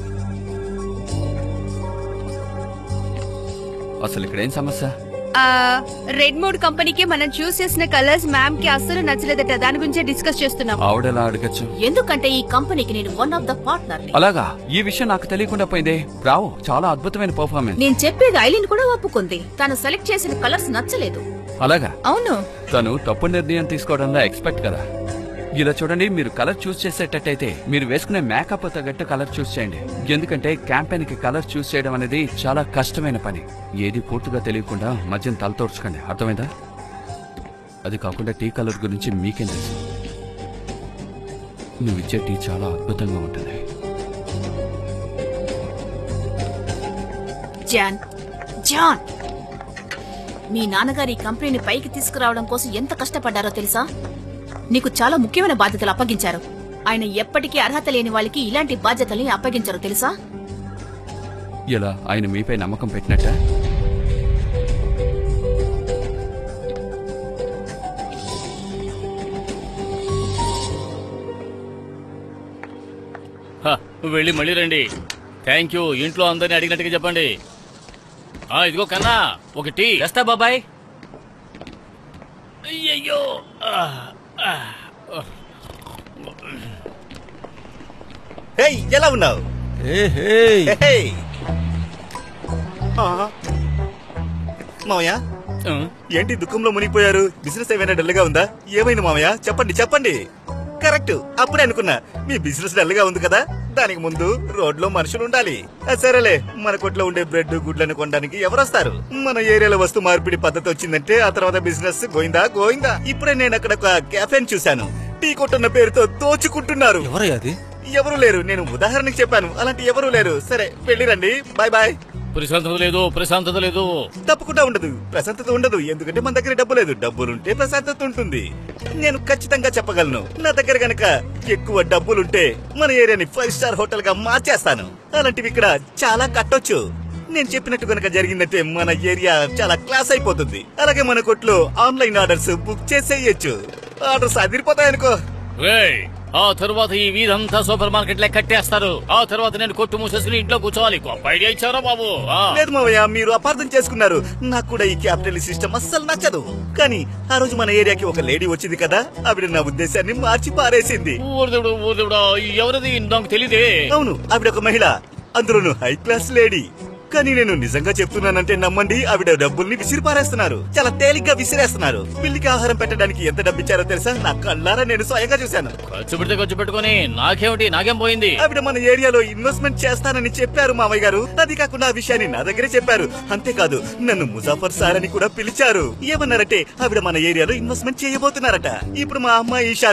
అసలు ఇక్కడ ఏం సమస్య ఆ రెడ్ మూడ్ కంపెనీకి మనం చూస్ చేసిన కలర్స్ మ్యామ్ కి అస్సలు నచ్చలేదట దాని గురించే డిస్కస్ చేస్తున్నాం ఆవిడెలా అడగచ్చు ఎందుకంటే ఈ కంపెనీకి నేను వన్ ఆఫ్ ద పార్ట్నర్ అలాగా ఈ విషయం నాకు తెలియకుండా పోయిందే బ్రావో చాలా అద్భుతమైన పర్ఫార్మెన్స్ నేను చెప్పేది ఐలిన్ కూడా ఒప్పుకుంది తను సెలెక్ట్ చేసిన కలర్స్ నచ్చలేదు అలాగా అవును తను తప్పు నిర్ణయం తీసుకోవడంలో ఎక్స్పెక్ట్ కదా ఇలా చూడండి మీరు కలర్ చూస్ చేసేటట్టయితే మీరు వేసుకునే మేకప్ తగ్గట్టు కలర్ చూస్ చేయండి ఎందుకంటే క్యాంపెయిన్ కి కలర్ చూస్ చేయడం అనేది చాలా కష్టమైన పని ఏది పూర్తిగా తెలియకుండా మధ్యన తలతోర్చుకోండి అర్థమైందా అది కాకుండా టీ కలర్ గురించి మీకేం తెలుసు నువ్వు ఇచ్చే టీ చాలా అద్భుతంగా ఉంటుంది జాన్ జాన్ మీ నాన్నగారు ఈ కంపెనీని పైకి తీసుకురావడం కోసం ఎంత కష్టపడ్డారో తెలుసా నీకు చాలా ముఖ్యమైన బాధ్యతలు అప్పగించారు ఆయన ఎప్పటికీ అర్హత లేని వాళ్ళకి ఇలాంటి బాధ్యతల్ని అప్పగించరు తెలుసా ఇలా ఆయన మీపై నమ్మకం పెట్టినట్ట హ, వెళ్ళి మళ్ళీ రండి థ్యాంక్ యూ ఇంట్లో అందరిని అడిగినట్టుగా చెప్పండి ఆ ఇదిగో కన్నా ఒక టీ తెస్తా బాబాయ్ అయ్యయ్యో ఆ, ఆ, ఆ. హేయ్ ఎలా ఉన్నావు హేయ్. ఆ. మావయ్య ఆ, ఏంటి దుఃఖంలో మునిగిపోయారు బిజినెస్ ఏమైనా డల్గా ఉందా ఏమైంది మావయ్య చెప్పండి చెప్పండి కరెక్ట్ అప్పుడే అనుకున్నా మీ బిజినెస్ డల్గా ఉంది కదా దానికి ముందు రోడ్లో మనుషులు ఉండాలి ఆ, సరేలే మన కొట్లో ఉండే బ్రెడ్ గుడ్లను కొనడానికి ఎవరు వస్తారు మన ఏరియాలో వస్తు మార్పిడి పద్ధతి వచ్చిందంటే ఆ తర్వాత బిజినెస్ గోయిందా గోయిందా ఇప్పుడే నేను అక్కడ ఒక క్యాఫెన్ చూశాను టీ కొట్టున్న పేరుతో దోచుకుంటున్నారు ఎవరయ్యా అది ఎవరు లేరు నేను ఉదాహరణకి చెప్పాను అలాంటి ఎవరు లేరు సరే వెళ్ళిరండి బాయ్ బాయ్ ప్రశాంతత లేదు ప్రశాంతత లేదు తప్పకుండా ఉండదు ప్రశాంతత ఉండదు ఎందుకంటే మన దగ్గర డబ్బు లేదు డబ్బులుంటే ప్రశాంతత ఉంటుంది నేను ఖచ్చితంగా చెప్పగలను నా దగ్గర గనక ఎక్కువ డబ్బులుంటే మన ఏరియాని ఫైవ్ స్టార్ హోటల్ గా మార్చేస్తాను అలాంటివి ఇక్కడ చాలా కట్టొచ్చు నేను చెప్పినట్టు గనక జరిగిందంటే మన ఏరియా చాలా క్లాస్ అయిపోతుంది అలాగే మన కొట్లో ఆన్లైన్ ఆర్డర్స్ బుక్ చేసేయచ్చు ఆర్డర్స్ అదిరిపోతాయనుకో రేయ్, ఆ తరువాత ఈ వీధంతా సూపర్ మార్కెట్ లెక్క కట్టేస్తారు ఆ తర్వాత నేను కొట్టు మూసేసుకుని ఇంట్లో కూర్చోవాలి గొప్ప ఐడియా ఇచ్చారా బాబు ఆ. లేదు మావయ్య మీరు అపార్థం చేసుకున్నారు నాకు కూడా ఈ క్యాపిటల్ సిస్టమ్ అస్సలు నచ్చదు కానీ ఆ రోజు మన ఏరియాకి ఒక లేడీ వచ్చింది కదా ఆవిడ నా ఉద్దేశాన్ని మార్చి పారేసింది ఊరుదేవుడు ఊరుదేవుడా ఎవరిది నాకు తెలియదే అవును ఆవిడ ఒక మహిళ అందులోను హై క్లాస్ లేడీ కానీ నేను నిజంగా చెప్తున్నానంటే నమ్మండి ఆవిడ డబ్బుల్ని విసిరి పారేస్తున్నారు చాలా తేలిగ్గా విసిరేస్తున్నారు పిల్లికి ఆహారం పెట్టడానికి ఎంత డబ్బిచ్చారో తెలుసా నా కళ్ళారా నేను స్వయంగా చూశాను ఖర్చు పెడితే ఖర్చు పెట్టుకొని నాకేమిటి నాకేం పోయింది ఆవిడ మన ఏరియాలో ఇన్వెస్ట్మెంట్ చేస్తానని చెప్పారు మామయ్య గారు అది కాకుండా ఆ విషయాన్ని నా దగ్గరే చెప్పారు అంతేకాదు నన్ను ముజాఫర్ సార్ అని కూడా పిలిచారు ఏమన్నారంటే ఆవిడ మన ఏరియాలో ఇన్వెస్ట్మెంట్ చేయబోతున్నారట ఇప్పుడు మా అమ్మాయి ఈషాను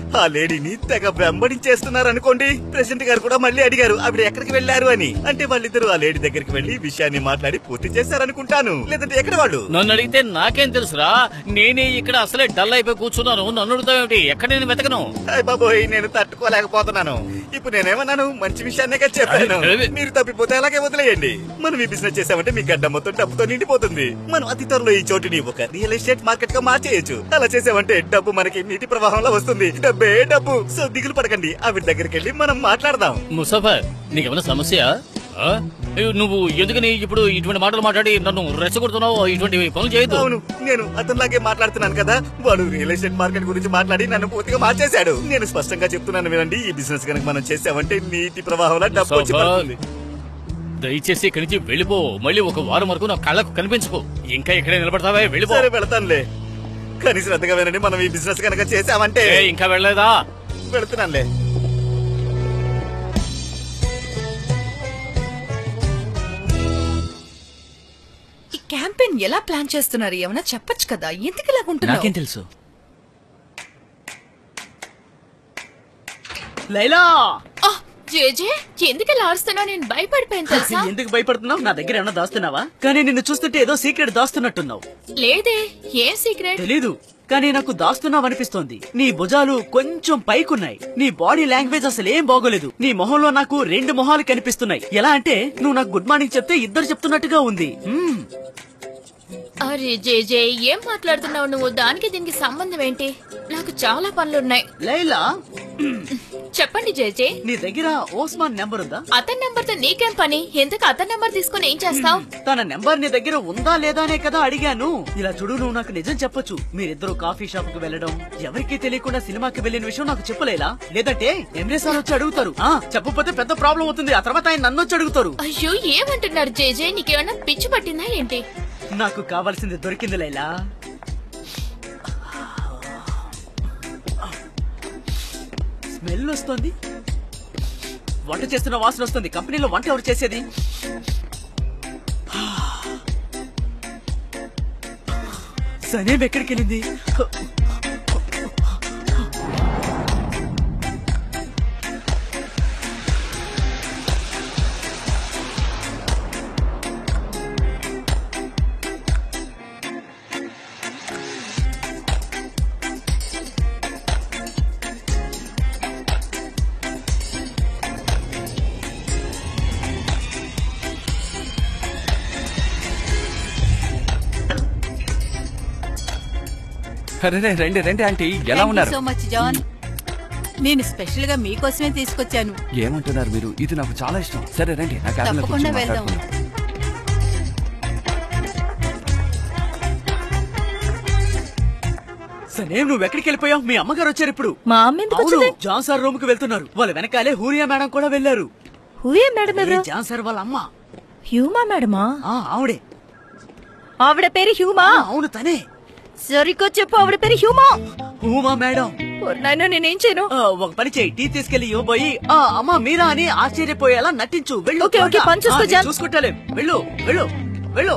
ఆ లేడీని తెగ వెంబడించేస్తున్నారు అనుకోండి ప్రెసిడెంట్ గారు కూడా మళ్ళీ అడిగారు ఆవిడ ఎక్కడికి వెళ్లారు అని అంటే వాళ్ళిద్దరు ఆ లేడీ దగ్గరికి వెళ్లి విషయాన్ని మాట్లాడి పూర్తి చేశారనుకుంటాను లేదంటే ఎక్కడ వాళ్ళు నన్ను అడిగితే నాకేం తెలుసురా నేనే ఇక్కడ అసలే డల్ అయిపోయి కూర్చున్నాను నన్ను అడుగుతావేమిటి ఎక్కడ నేను వెతకను హాయ్ బాబోయ్ నేను తట్టుకోలేకపోతున్నాను ఇప్పుడు నేనేమన్నాను మంచి విషయాన్నే కదా చెప్పాను అరే, అరే. మీరు తప్పిపోతే అలాగే వదిలేయండి మనం ఈ బిజినెస్ చేసామంటే మీ గడ్డ మొత్తం డబ్బుతో నిండిపోతుంది మనం అతి త్వరలో ఈ చోటుని ఒక రియల్ ఎస్టేట్ మార్కెట్ గా మార్చేయచ్చు అలా చేసామంటే డబ్బు మనకి నీటి ప్రవాహంలో వస్తుంది డబ్బే డబ్బు సో దిగులు పడకండి ఆవిడ దగ్గరికి వెళ్ళి మనం మాట్లాడదాం ముసాఫర్ నీకేమైనా సమస్య ఆ? ఏ, నువ్వు ఎందుకని ఇప్పుడు ఇటువంటి మాటలు మాట్లాడి నన్ను రెచ్చగొడుతున్నావు ఇటువంటి పనులు చేయొద్దు అవును నేను అతనిలాగే మాట్లాడుతున్నాను కదా వాడు రియల్ ఎస్టేట్ మార్కెట్ గురించి మాట్లాడి నన్ను పూర్తిగా మార్చేశాడు నేను స్పష్టంగా చెప్తున్నాను వినండి ఈ బిజినెస్ కనుక మనం చేసామంటే నీటి ప్రవాహంలో డబ్బు వచ్చి ముసాఫర్, పడుతుంది దయచేసి ఇక్కడి నుంచి వెళ్ళిపో మళ్ళీ ఒక వారం వరకు నా కళ్ళకు కనిపించుకో ఇంకా ఇక్కడే నిలబడతావే వెళ్ళిపో సరే వెళతానులే కానీ శ్రద్ధగా వినండి మనం ఈ బిజినెస్ కనుక చేసామంటే ఏ, ఇంకా వెళ్ళలేదా వెళుతున్నానులే ఈ క్యాంపెయిన్ ఎలా ప్లాన్ చేస్తున్నారు ఏమైనా చెప్పొచ్చు కదా ఎందుకు ఇలా నాకేం ఉంటున్నావు తెలుసు లైలా ఆ, జేజే ఎందుకు ఇలా ఆడుస్తున్నావు నేను భయపడిపోయాను తెలుసా ఎందుకు భయపడుతున్నావు నా దగ్గర ఏమన్నా దాస్తున్నావా కానీ నిన్ను చూస్తుంటే ఏదో సీక్రెట్ దాస్తున్నట్టున్నావు లేదే ఏం సీక్రెట్ తెలీదు కానీ నాకు దాస్తున్నావు అనిపిస్తోంది నీ భుజాలు కొంచెం పైకున్నాయి నీ బాడీ లాంగ్వేజ్ అసలు ఏం బాగోలేదు నీ మొహంలో నాకు రెండు మొహాలు కనిపిస్తున్నాయి ఎలా అంటే నువ్వు నాకు గుడ్ మార్నింగ్ చెప్తే ఇద్దరు చెప్తున్నట్టుగా ఉంది మ్మ్. అరే జేజే ఏం మాట్లాడుతున్నావు నువ్వు దానికి దీనికి సంబంధం ఏంటి నాకు చాలా పనులున్నాయి లైలా చెప్పండి జేజే నీ దగ్గర ఓస్మాన్ నెంబర్ ఉందా అతని నెంబర్ తో నీకేం పని ఎందుకు అతని నెంబర్ తీసుకుని ఏం చేస్తావు తన నెంబర్ నీ దగ్గర ఉందా లేదా అనే కదా అడిగాను ఇలా చూడు నువ్వు నాకు నిజం చెప్పొచ్చు మీరిద్దరు కాఫీ షాప్ కు వెళ్ళడం ఎవరికీ తెలియకుండా సినిమాకి వెళ్ళిన విషయం నాకు చెప్పలేలా లేదంటే ఎంఎస్ సార్ వచ్చి అడుగుతారు ఆ చెప్పకపోతే పెద్ద ప్రాబ్లం అవుతుంది ఆ తర్వాత ఆయన నన్ను వచ్చి అడుగుతారు అయ్యో ఏమంటున్నారు జేజే నీకేమైనా పిచ్చి పట్టిందా ఏంటి నాకు కావాల్సింది దొరికింది లైలా స్మెల్ వస్తుంది వంట చేస్తున్న వాసన వస్తుంది కంపెనీలో వంట ఎవరు చేసేది సనేం ఎక్కడికి వెళ్ళింది అరే రండి రండి ఆంటీ ఎలా ఉన్నారు సో మచ్ జాన్ నేను స్పెషల్ గా మీకోసమే తీసుకొచ్చాను ఏమంటున్నారు మీరు ఇది నాకు చాలా ఇష్టం సరే రండి నా క్యాబిన్ లో తప్పకుండా కూర్చొని వెళ్దాం. మాట్లాడుకుందాం. సనేం నువ్వు ఎక్కడికి వెళ్ళిపోయావు మీ అమ్మగారు వచ్చారు ఇప్పుడు మా అమ్మ ఎందుకు అవును వచ్చింది జాన్ సార్ రూమ్ కి వెళ్తున్నారు వాళ్ళ వెనకాలే హూరియా మేడం కూడా వెళ్ళారు హూయే మేడం ఏ ఎవరు జాన్ సార్ వాళ్ళ అమ్మ హ్యూమా మేడమా ఆ, ఆవిడే ఆవిడ పేరు హ్యూమా ఆ, అవును తనే సరిగ్గా చెప్పు ఆవిడ పేరు హ్యూమా హూమా మేడం నాయన నేనేం చేయను ఆ, ఒక పని చేయి టీ తీసుకెళ్లి ఇవ్వబోయి ఆ అమ్మ మీరా అని ఆశ్చర్యపోయేలా నటించు వెళ్ళు ఓకే, ఓకే, త్వరగా. పని చూసుకో, ఆ, నేను జాన్. చూసుకుంటాలే వెళ్ళు వెళ్ళు వెళ్ళు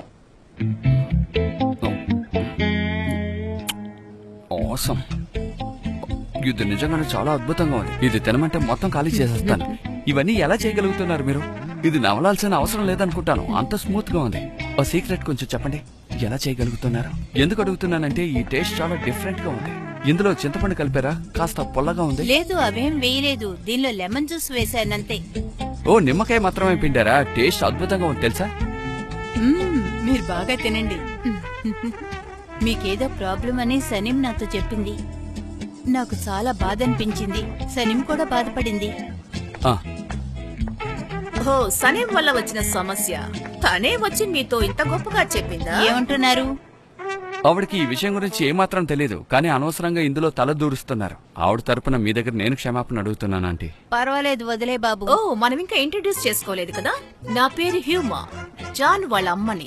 Awesome. ఇది నిజంగానే చాలా అద్భుతంగా ఉంది ఇది తినమంటే మొత్తం ఖాళీ చేసేస్తాను ఇవన్నీ ఎలా చేయగలుగుతున్నారు మీరు ఇది నవలాల్సిన అవసరం లేదనుకుంటాను అంత స్మూత్ గా ఉంది ఓ సీక్రెట్ కొంచెం చెప్పండి ఎలా చేయగలుగుతున్నారు ఎందుకు అడుగుతున్నానంటే ఈ టేస్ట్ చాలా డిఫరెంట్ గా ఉంది ఇందులో చింతపండు కలిపారా కాస్త పొల్లగా ఉంది లేదు అవేం వేయలేదు దీనిలో లెమన్ జ్యూస్ వేశానంతే ఓ నిమ్మకాయ మాత్రమే పిండారా టేస్ట్ అద్భుతంగా ఉంది తెలుసా మ్మ్, మీరు బాగా తినండి మీకేదో ప్రాబ్లం అని సలీం నాతో చెప్పింది నాకు చాలా బాధ అనిపించింది సలీం కూడా బాధపడింది ఆ, ఓ సనేం వల్ల వచ్చిన సమస్య తనే వచ్చి మీతో ఇంత గొప్పగా చెప్పిందా ఏమంటున్నారు ఆవిడకి ఈ విషయం గురించి ఏమాత్రం తెలియదు కానీ అనవసరంగా ఇందులో తల దూరుస్తున్నారు ఆవిడ తరపున మీ దగ్గర నేను క్షమాపణ అడుగుతున్నాను ఆంటీ పర్వాలేదు వదిలే బాబు ఓ మనం ఇంకా ఇంట్రడ్యూస్ చేసుకోలేదు కదా నా పేరు హ్యూమా జాన్ వాళ్ళ అమ్మని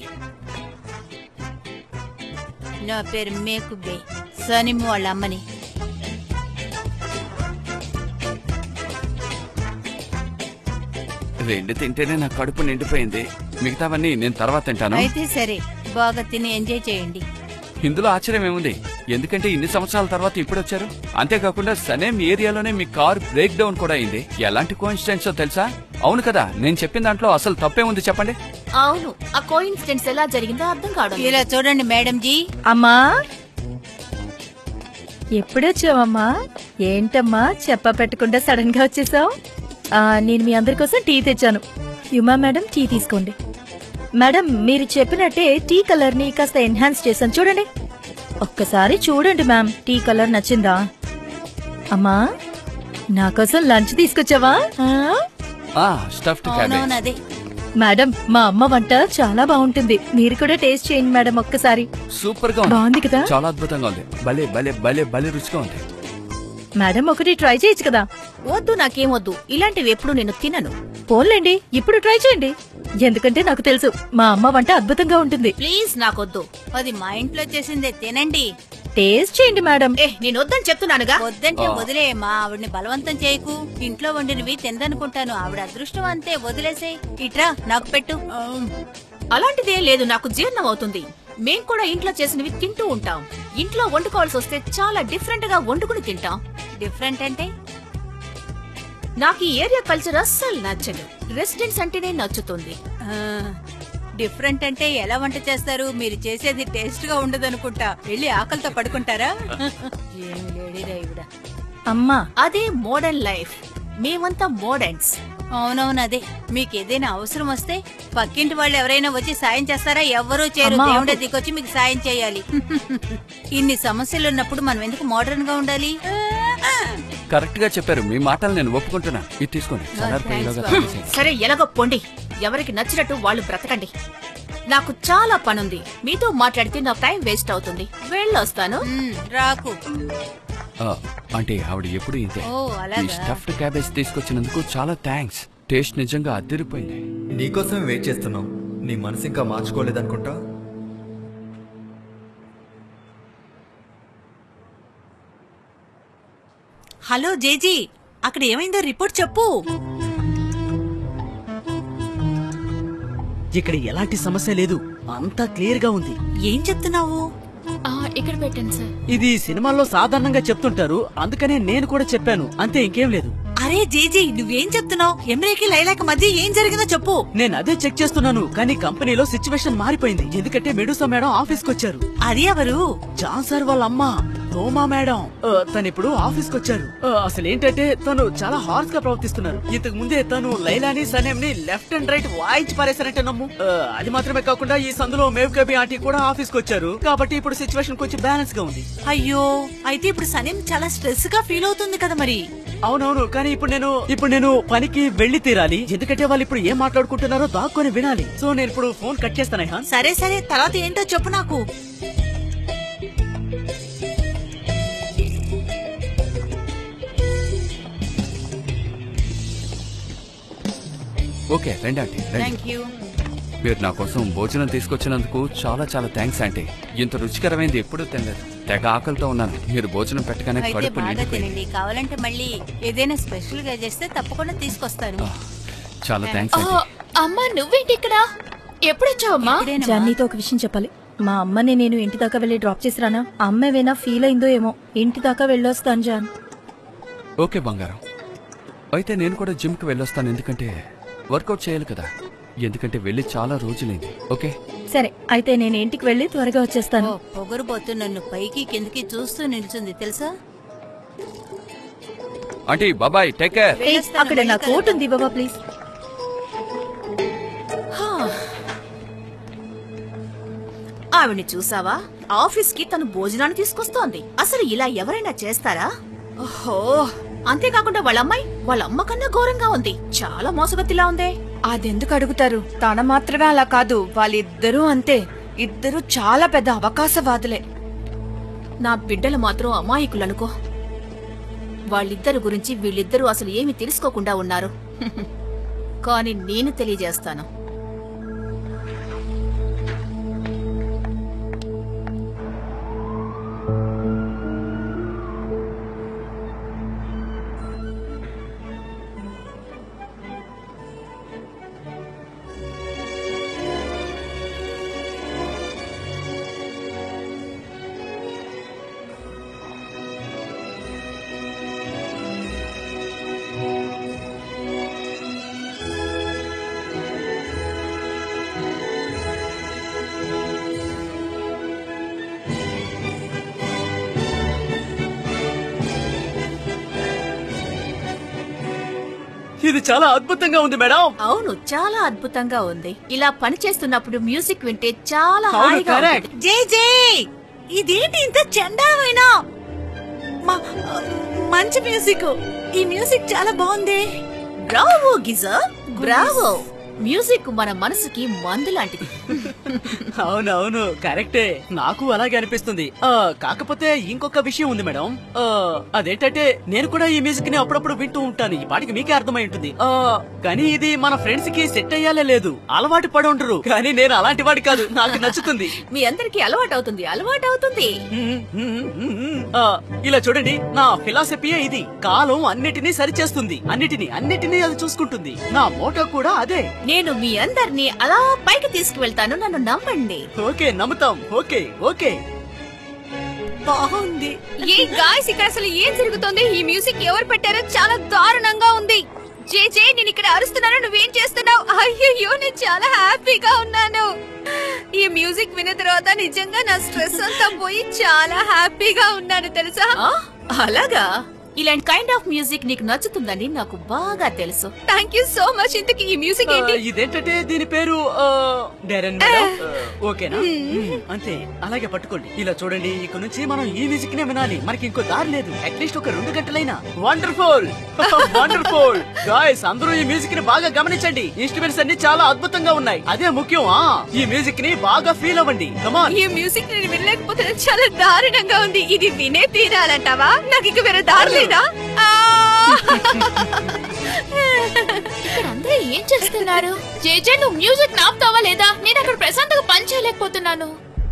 నా పేరు మేకుబే సలీం వాళ్ళ అమ్మని రెండు తింటేనే నా కడుపు నిండిపోయింది మిగతావన్నీ నేను తర్వాత తింటాను అయితే సరే బాగా తిని ఎంజాయ్ చేయండి ఇందులో ఆశ్చర్యం ఏముంది ఎందుకంటే ఇన్ని సంవత్సరాల తర్వాత ఇప్పుడు వచ్చారు అంతేకాకుండా సనేం ఏరియాలోనే మీ కార్ బ్రేక్ డౌన్ కూడా అయింది ఎలాంటి కోఇన్సిడెన్స్ తెలుసా అవును కదా నేను చెప్పిన దాంట్లో అసలు తప్పే ఉంది చెప్పండి అవును ఆ కోయిన్సిడెన్స్ ఎలా జరిగిందో అర్థం కావడం లేదు. ఇలా చూడండి మేడం జీ అమ్మా ఎప్పుడొచ్చావమ్మా ఏంటమ్మా చెప్ప పెట్టకుండా సడన్ గా వచ్చేసావు నేను మీ అందరి కోసం టీ తెచ్చాను యుమా మేడం టీ తీసుకోండి మేడం మీరు చెప్పినట్టే టీ కలర్ ని కాస్త ఎన్హాన్స్ చేశాను చూడండి ఒక్కసారి చూడండి మ్యామ్ టీ కలర్ నచ్చిందా అమ్మా నా కోసం లంచ్ తీసుకొచ్చావా ఆ? ఆ స్టఫ్డ్ క్యాబేజ్ అదే మేడం మా అమ్మ వంట చాలా బాగుంటుంది మీరు కూడా టేస్ట్ చేయండి మేడం ఒక్కసారి సూపర్ గా ఉంది బాగుంది కదా చాలా అద్భుతంగా ఉంది భలే భలే భలే భలే రుచిగా ఉంది మేడం ఒకటి ట్రై చేయొచ్చు కదా వద్దు నాకేం వద్దు ఇలాంటివి ఎప్పుడు నేను తినను పోన్లేండి ఇప్పుడు ట్రై చేయండి ఎందుకంటే నాకు తెలుసు మా అమ్మ వంట అద్భుతంగా ఉంటుంది ప్లీజ్ నాకొద్దు అది మా ఇంట్లో చేసిందే తినండి టేస్ట్ చేయండి మేడం ఏ నేను వద్దని చెప్తున్నానుగా వద్దంటే ఆ. వదిలే మా ఆవిడ్ని బలవంతం చేయకు ఇంట్లో వండినవి తిందనుకుంటాను ఆవిడ అదృష్టం అంతే వదిలేసే ఇట్రా నాకు పెట్టు అలాంటిదే లేదు నాకు జీర్ణం అవుతుంది మేం కూడా ఇంట్లో చేసినవి తింటూ ఉంటాం ఇంట్లో వండుకోవాల్సి వస్తే చాలా డిఫరెంట్ గా వండుకుని తింటాం డిఫరెంట్ అంటే నాకు ఈ ఏరియా కల్చర్ అస్సలు నచ్చదు రెసిడెంట్స్ అంటేనే నచ్చుతుంది ఆ, డిఫరెంట్ అంటే ఎలా వంట చేస్తారు మీరు చేసేది టేస్ట్ గా ఉండదు అనుకుంటా వెళ్ళి ఆకలితో పడుకుంటారా ఏమి లేడీరా ఇవిడ అమ్మా అదే మోడర్న్ లైఫ్ మేమంతా మోడర్న్స్ అవునవును అదే మీకు ఏదైనా అవసరం వస్తే పక్కింటి వాళ్ళు ఎవరైనా వచ్చి సాయం చేస్తారా ఎవ్వరూ చేయరు అమ్మా, దేవుడే ఆపు. దిగొచ్చి మీకు సాయం చేయాలి ఇన్ని సమస్యలు ఉన్నప్పుడు మనం ఎందుకు మోడర్న్ గా ఉండాలి కరెక్ట్ గా చెప్పారు మీ మాటలు నేను ఒప్పుకుంటున్నాను ఇది తీసుకోండి చల్లారిపోయేలోగా థాంక్స్ తాగేసేయండి. సరే ఎలాగో పొండి ఎవరికి నచ్చినట్టు వాళ్ళు బ్రతకండి నాకు చాలా పనుంది మీతో మాట్లాడితే నా టైం వేస్ట్ అవుతుంది వెళ్ళొస్తాను రాకు ఆ, అంటే ఆవిడ ఎప్పుడు ఇంతే ఓ ఈ అలాగా స్టఫ్డ్ క్యాబేజ్ తీసుకొచ్చినందుకు చాలా థ్యాంక్స్ టేస్ట్ నిజంగా అదిరిపోయింది నీకోసం వెయిట్ చేస్తున్నాం నీ మనసు ఇంకా మార్చుకోలేదనుకుంటా హలో జేజీ అక్కడ ఏమైందో రిపోర్ట్ చెప్పు ఇక్కడ ఎలాంటి సమస్య లేదు అంతా క్లియర్ గా ఉంది ఏం చెప్తున్నావు ఆ, ఇక్కడ పెట్టండి సార్ ఇది సినిమాల్లో సాధారణంగా చెప్తుంటారు అందుకనే నేను కూడా చెప్పాను అంతే ఇంకేం లేదు అరే జేజీ నువ్వేం చెప్తున్నావు ఎమ్రేకి లైలాక్ మధ్య ఏం జరిగిందో చెప్పు నేను అదే చెక్ చేస్తున్నాను కానీ కంపెనీలో సిచ్యువేషన్ మారిపోయింది ఎందుకంటే మెడుసా మేడం ఆఫీస్ కి వచ్చారు అది ఎవరు జాన్ సార్ వాళ్ళ అమ్మ రోమా మేడం ఆ, తను ఇప్పుడు ఆఫీస్ కి వచ్చారు ఆ, అసలు ఏంటంటే తను చాలా హార్స్ గా ప్రవర్తిస్తున్నారు ఇంతకు ముందే తను లైలాని సనేం ని లెఫ్ట్ అండ్ రైట్ వాయించి పారేశారంటే నమ్ము ఆ, అది మాత్రమే కాకుండా ఈ సందులో మేవ్ కబి ఆంటీ కూడా ఆఫీస్ కి వచ్చారు కాబట్టి ఇప్పుడు సిచ్యువేషన్ కొంచెం బ్యాలెన్స్ గా ఉంది అయ్యో అయితే ఇప్పుడు సలీం చాలా స్ట్రెస్ గా ఫీల్ అవుతుంది కదా మరి అవునవును కానీ ఇప్పుడు నేను ఇప్పుడు నేను పనికి వెళ్లి తీరాలి ఎందుకంటే వాళ్ళు ఇప్పుడు ఏం మాట్లాడుకుంటున్నారో దాక్కొని వినాలి సో నేను ఇప్పుడు ఫోన్ కట్ చేస్తాను హాన్ సరే సరే తర్వాత ఏంటో చెప్పు నాకు ఓకే రండి ఆంటీ రండి థ్యాంక్ యూ మీరు నా కోసం భోజనం తీసుకొచ్చినందుకు చాలా చాలా థ్యాంక్స్ ఆంటీ ఇంత రుచికరమైనది ఎప్పుడూ తినలేదు తెగ ఆకలితో ఉన్నాను మీరు భోజనం పెట్టగానే అయితే కడుపు బాగా నిండిపోయింది తినండి కావాలంటే మళ్ళీ ఏదైనా స్పెషల్ గా చేస్తే తప్పకుండా తీసుకొస్తాను చాలా థ్యాంక్స్ ఆ, ఆంటీ అమ్మా నువ్వేంటి ఇక్కడ ఎప్పుడొచ్చావమ్మా జాన్నీతో ఒక విషయం చెప్పాలి మా అమ్మని నేను ఇంటి దాకా వెళ్ళి డ్రాప్ చేసి రానా అమ్మ ఏమైనా ఫీల్ అయిందో ఏమో ఇంటి దాకా వెళ్ళొస్తాను జాన్ ఓకే బంగారం అయితే నేను కూడా జిమ్ కి వెళ్ళొస్తాను ఎందుకంటే వర్కౌట్ చేయాలి కదా ఎందుకంటే వెళ్ళి చాలా రోజులైంది ఓకే సరే అయితే నేను ఇంటికి వెళ్ళి త్వరగా వచ్చేస్తాను ఓ పొగరుబోతు నన్ను పైకి కిందకి చూస్తూ నిల్చుంది తెలుసా ఆంటీ బాబాయ్ టేక్ కేర్ ఏయ్, అక్కడ నా కోట్ ఉంది బాబా ప్లీజ్ హా. ఆవిడ్ని చూసావా ఆఫీస్ కి తను భోజనాన్ని తీసుకొస్తోంది అసలు ఇలా ఎవరైనా చేస్తారా ఓహో అంతేకాకుండా వాళ్ళ అమ్మాయి వాళ్ళ అమ్మ కన్నా ఘోరంగా ఉంది చాలా మోసగతిలా ఉందే అదెందుకు అడుగుతారు తన మాత్రమే అలా కాదు వాళ్ళిద్దరూ అంతే ఇద్దరు చాలా పెద్ద అవకాశవాదులే నా బిడ్డలు మాత్రం అమాయకులనుకో వాళ్ళిద్దరు గురించి వీళ్ళిద్దరూ అసలు ఏమి తెలుసుకోకుండా ఉన్నారు కానీ నేను తెలియజేస్తాను ఇది చాలా అద్భుతంగా ఉంది మేడం అవును చాలా అద్భుతంగా ఉంది ఇలా పని చేస్తున్నప్పుడు మ్యూజిక్ వింటే చాలా అవును, హాయిగా correct. ఉంటుంది. జై జై ఇదేంటి ఇంత చండాలమైన మంచి మ్యూజిక్ ఈ మ్యూజిక్ చాలా బాగుంది బ్రావో గిజర్ బ్రావో మ్యూజిక్ మన మనసుకి మందు లాంటిది అవునవును కరెక్టే నాకు అలాగే అనిపిస్తుంది ఆ, కాకపోతే ఇంకొక విషయం ఉంది మేడం ఆ, అదేంటంటే నేను కూడా ఈ మ్యూజిక్ ని అప్పుడప్పుడు వింటూ ఉంటాను ఈ పాటికి మీకే అర్థమై ఉంటుంది ఆ, కానీ ఇది మన ఫ్రెండ్స్ కి సెట్ అయ్యాలే లేదు అలవాటు పడి ఉండరు కానీ నేను అలాంటి వాడి కాదు నాకు నచ్చుతుంది మీ అందరికి అలవాటు అవుతుంది అలవాటు అవుతుంది ఆ, ఇలా చూడండి నా ఫిలాసఫీయే ఇది కాలం అన్నిటినీ సరిచేస్తుంది అన్నిటినీ అన్నిటినీ అది చూసుకుంటుంది నా మోటో కూడా అదే నేను మీ అందరినీ అలా పైకి తీసుకువెళ్తాను నన్ను నమ్మండి ఓకే నమ్ముతాం ఓకే ఓకే బాగుంది ఏ గాయస్ ఇక్కడ అసలు ఏం జరుగుతోంది ఈ మ్యూజిక్ ఎవరు పెట్టారో చాలా దారుణంగా ఉంది జే జే నేను ఇక్కడ అరుస్తున్నాను నువ్వేం చేస్తున్నావు అయ్యో నేను చాలా హ్యాపీగా ఉన్నాను ఈ మ్యూజిక్ విన్న తర్వాత నిజంగా నా స్ట్రెస్ అంతా పోయి చాలా హ్యాపీగా ఉన్నాను తెలుసా ఆ, అలాగా ఇలాంటి కైండ్ ఆఫ్ మ్యూజిక్ నీకు నచ్చుతుందని నాకు బాగా తెలుసు థ్యాంక్ యూ సో మచ్ ఇంతకీ ఈ మ్యూజిక్ ఆ, ఏంటి ఇదేంటంటే దీని పేరు ఆ, డెరెన్ మేడం ఆ, ఓకేనా మ్, అంతే అలాగే పట్టుకోండి ఇలా చూడండి ఇక నుంచి మనం ఈ మ్యూజిక్ నే వినాలి మనకి ఇంకో దారి లేదు అట్లీస్ట్ ఒక రెండు గంటలైనా వండర్ఫుల్ వండర్ఫుల్ గాయస్ అందరూ ఈ మ్యూజిక్ ని బాగా గమనించండి ఇన్స్ట్రుమెంట్స్ అన్ని చాలా అద్భుతంగా ఉన్నాయి అదే ముఖ్యం ఆ ఈ మ్యూజిక్ ని బాగా ఫీల్ అవ్వండి కమాన్ ఈ మ్యూజిక్ నేను వినలేకపోతే చాలా దారుణంగా ఉంది ఇది వినే తీరాలంటావా నాకు ఇక వేరే దారి లేదా ఆ! ఇక్కడ అందరూ ఏం చేస్తున్నారు జేజే నువ్వు మ్యూజిక్ నాపుతావా లేదా నేను అక్కడ ప్రశాంతంగా పని చేయలేకపోతున్నాను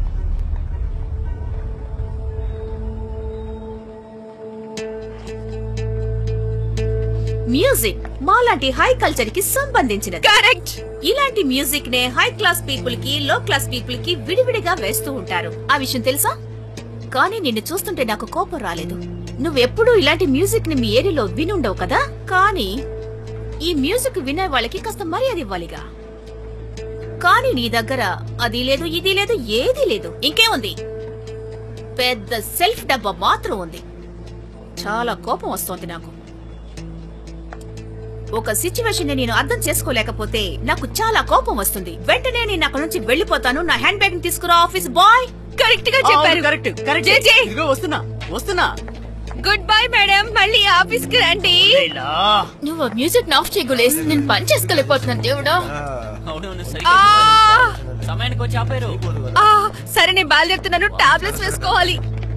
మ్యూజిక్ మాలాంటి హై కల్చర్ కి సంబంధించినది కరెక్ట్ ఇలాంటి మ్యూజిక్ నే హై క్లాస్ పీపుల్ కి లో క్లాస్ పీపుల్ కి విడివిడిగా వేస్తూ ఉంటారు ఆ విషయం తెలుసా కానీ నిన్ను చూస్తుంటే నాకు కోపం రాలేదు నువ్వెప్పుడూ ఇలాంటి మ్యూజిక్ ని మీ ఏరియాలో వినుండవు కదా కానీ ఈ మ్యూజిక్ వినే వాళ్ళకి కాస్త మర్యాద ఇవ్వాలిగా కానీ నీ దగ్గర అది లేదు ఇది లేదు ఏదీ లేదు ఇంకేముంది పెద్ద సెల్ఫ్ డబ్బా మాత్రం ఉంది చాలా కోపం వస్తోంది నాకు ఒక సిచ్యువేషన్ ని నేను అర్థం చేసుకోలేకపోతే నాకు చాలా కోపం వస్తుంది వెంటనే నేను అక్కడ నుంచి వెళ్ళిపోతాను నా హ్యాండ్ బ్యాగ్ ని తీసుకురా ఆఫీస్ బాయ్ కరెక్ట్ గా చెప్పారు కరెక్ట్ కరెక్ట్ జే జే ఇదిగో వస్తున్నా వస్తున్నా గుడ్ బై మేడం మళ్ళీ ఆఫీస్ కి రండి నువ్వు మ్యూజిక్ ఆఫ్ చేయగులేస్ నేను పని చేసుకోలేకపోతున్నాను దేవుడా అవునవును ఆ! సమయానికి వచ్చి ఆపారు ఆ, సరే నేను బయలుదేరుతున్నాను టాబ్లెట్స్ వేసుకోవాలి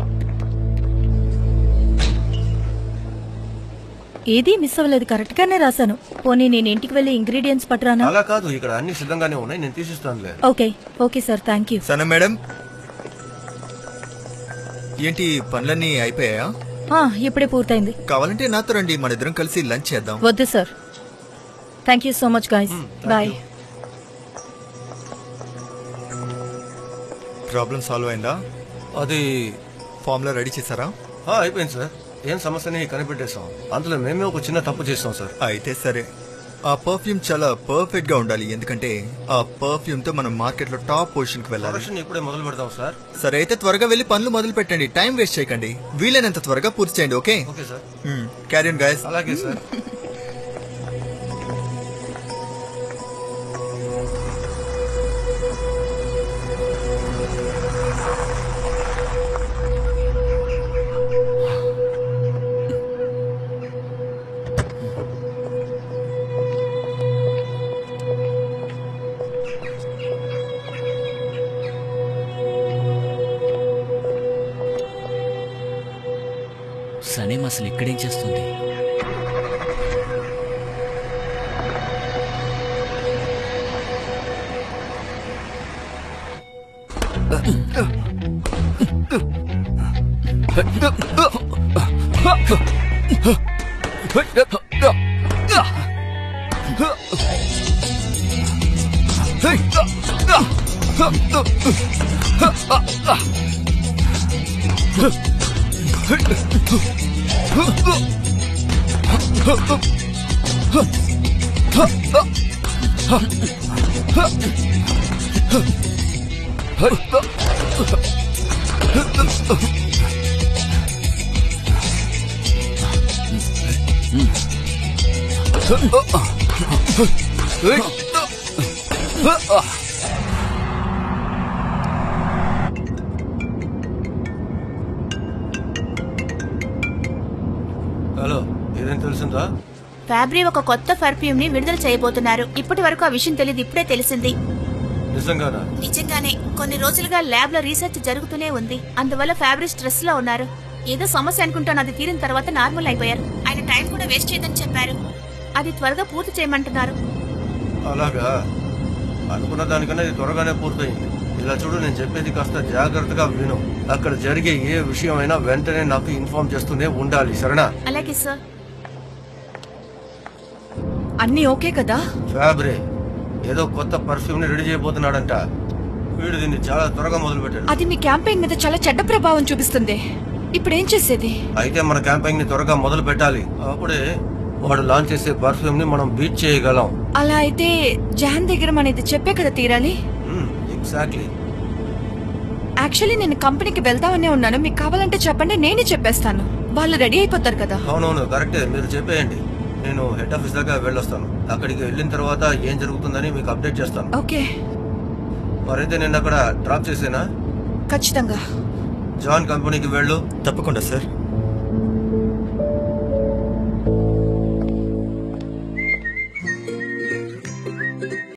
ఏదీ మిస్ అవ్వలేదు కరెక్ట్ గానే రాశాను పోనీ నేను ఇంటికి వెళ్ళి ఇంగ్రీడియంట్స్ పట్టరానా అలా కాదు ఇక్కడ అన్ని సిద్ధంగానే ఉన్నాయి నేను తీసిస్తానులే okay okay sir thank you సన మేడం ఏంటి పనులన్నీ అయిపోయాయా ఆ, ఇప్పుడే పూర్తయింది కావాలంటే నాతో రండి మన ఇద్దరం కలిసి లంచ్ చేద్దాం వద్దు sir thank you so much guys bye problem solve అయిందా అది ఫార్ములా రెడీ చేశారా ఆ, అయిపోయింది సార్ ఏం సమస్యని కనిపెట్టేశాం అందులో మేమే ఒక చిన్న తప్పు చేస్తాం సార్ అయితే సరే ఆ పర్ఫ్యూమ్ చాలా పర్ఫెక్ట్ గా ఉండాలి ఎందుకంటే ఆ పర్ఫ్యూమ్ తో మనం మార్కెట్ లో టాప్ పొజిషన్ కి వెళ్ళాలి ప్రొడక్షన్ ఇప్పుడే మొదలు పెడదాం సార్ సరే అయితే త్వరగా వెళ్ళి పనులు మొదలు పెట్టండి టైం వేస్ట్ చేయకండి వీలైనంత త్వరగా పూర్తి చేయండి okay okay sir carry on guys అలాగే సార్ సనేం అసలు ఇక్కడేం చేస్తుంది హలో ఏదేం తెలిసిందా ఫ్యాబ్రీ ఒక కొత్త పర్ఫ్యూమ్ ని విడుదల చేయబోతున్నారు ఇప్పటి వరకు ఆ విషయం తెలియదు ఇప్పుడే తెలిసింది నిజంగానా నిజంగానే కొన్ని రోజులుగా ల్యాబ్ లో రీసెర్చ్ జరుగుతూనే ఉంది అందువల్ల ఫ్యాబ్రీ స్ట్రెస్ లో ఉన్నారు ఏదో సమస్య అనుకుంటాను అది తీరిన తర్వాత నార్మల్ అయిపోయారు ఆయన టైం కూడా వేస్ట్ చేయదని చెప్పారు అది త్వరగా పూర్తి చేయమంటున్నారు అలాగా అనుకున్న దానికన్నా ఇది త్వరగానే పూర్తయింది ఇలా చూడు నేను చెప్పేది కాస్త జాగ్రత్తగా విను అక్కడ జరిగే ఏ విషయమైనా వెంటనే నాకు ఇన్ఫార్మ్ చేస్తూనే ఉండాలి సరేనా అలాగే సార్ అన్నీ ఓకే కదా ఫ్యాబ్రే ఏదో కొత్త పర్ఫ్యూమ్ ని రెడీ చేయబోతున్నాడంట వీడు దీన్ని చాలా త్వరగా మొదలు పెట్టాడు అది మీ క్యాంపెయిన్ మీద చాలా చెడ్డ ప్రభావం చూపిస్తుంది ఇప్పుడు ఏం చేసేది అయితే మన క్యాంపెయిన్ ని త్వరగా మొదలు పెట్టాలి అప్పుడే వాడు లాంచ్ చేసే పర్ఫ్యూమ్ ని మనం బీట్ చేయగలం అలా అయితే జాన్ దగ్గర మన ఇది చెప్పే కదా తీరాలి ఎగ్జాక్ట్లీ యాక్చువల్లీ నేను కంపెనీకి వెళ్దామనే ఉన్నాను మీకు కావాలంటే చెప్పండి నేనే చెప్పేస్తాను వాళ్ళు రెడీ అయిపోతారు కదా అవునవును కరెక్టే మీరు చెప్పేయండి నేను హెడ్ ఆఫీస్ దాకా వెళ్ళొస్తాను అక్కడికి వెళ్ళిన తర్వాత ఏం జరుగుతుందని మీకు అప్డేట్ చేస్తాను ఓకే మరైతే నేను అక్కడ డ్రాప్ చేసేనా ఖచ్చితంగా జాన్ కంపెనీకి వెళ్ళు తప్పకుండా సార్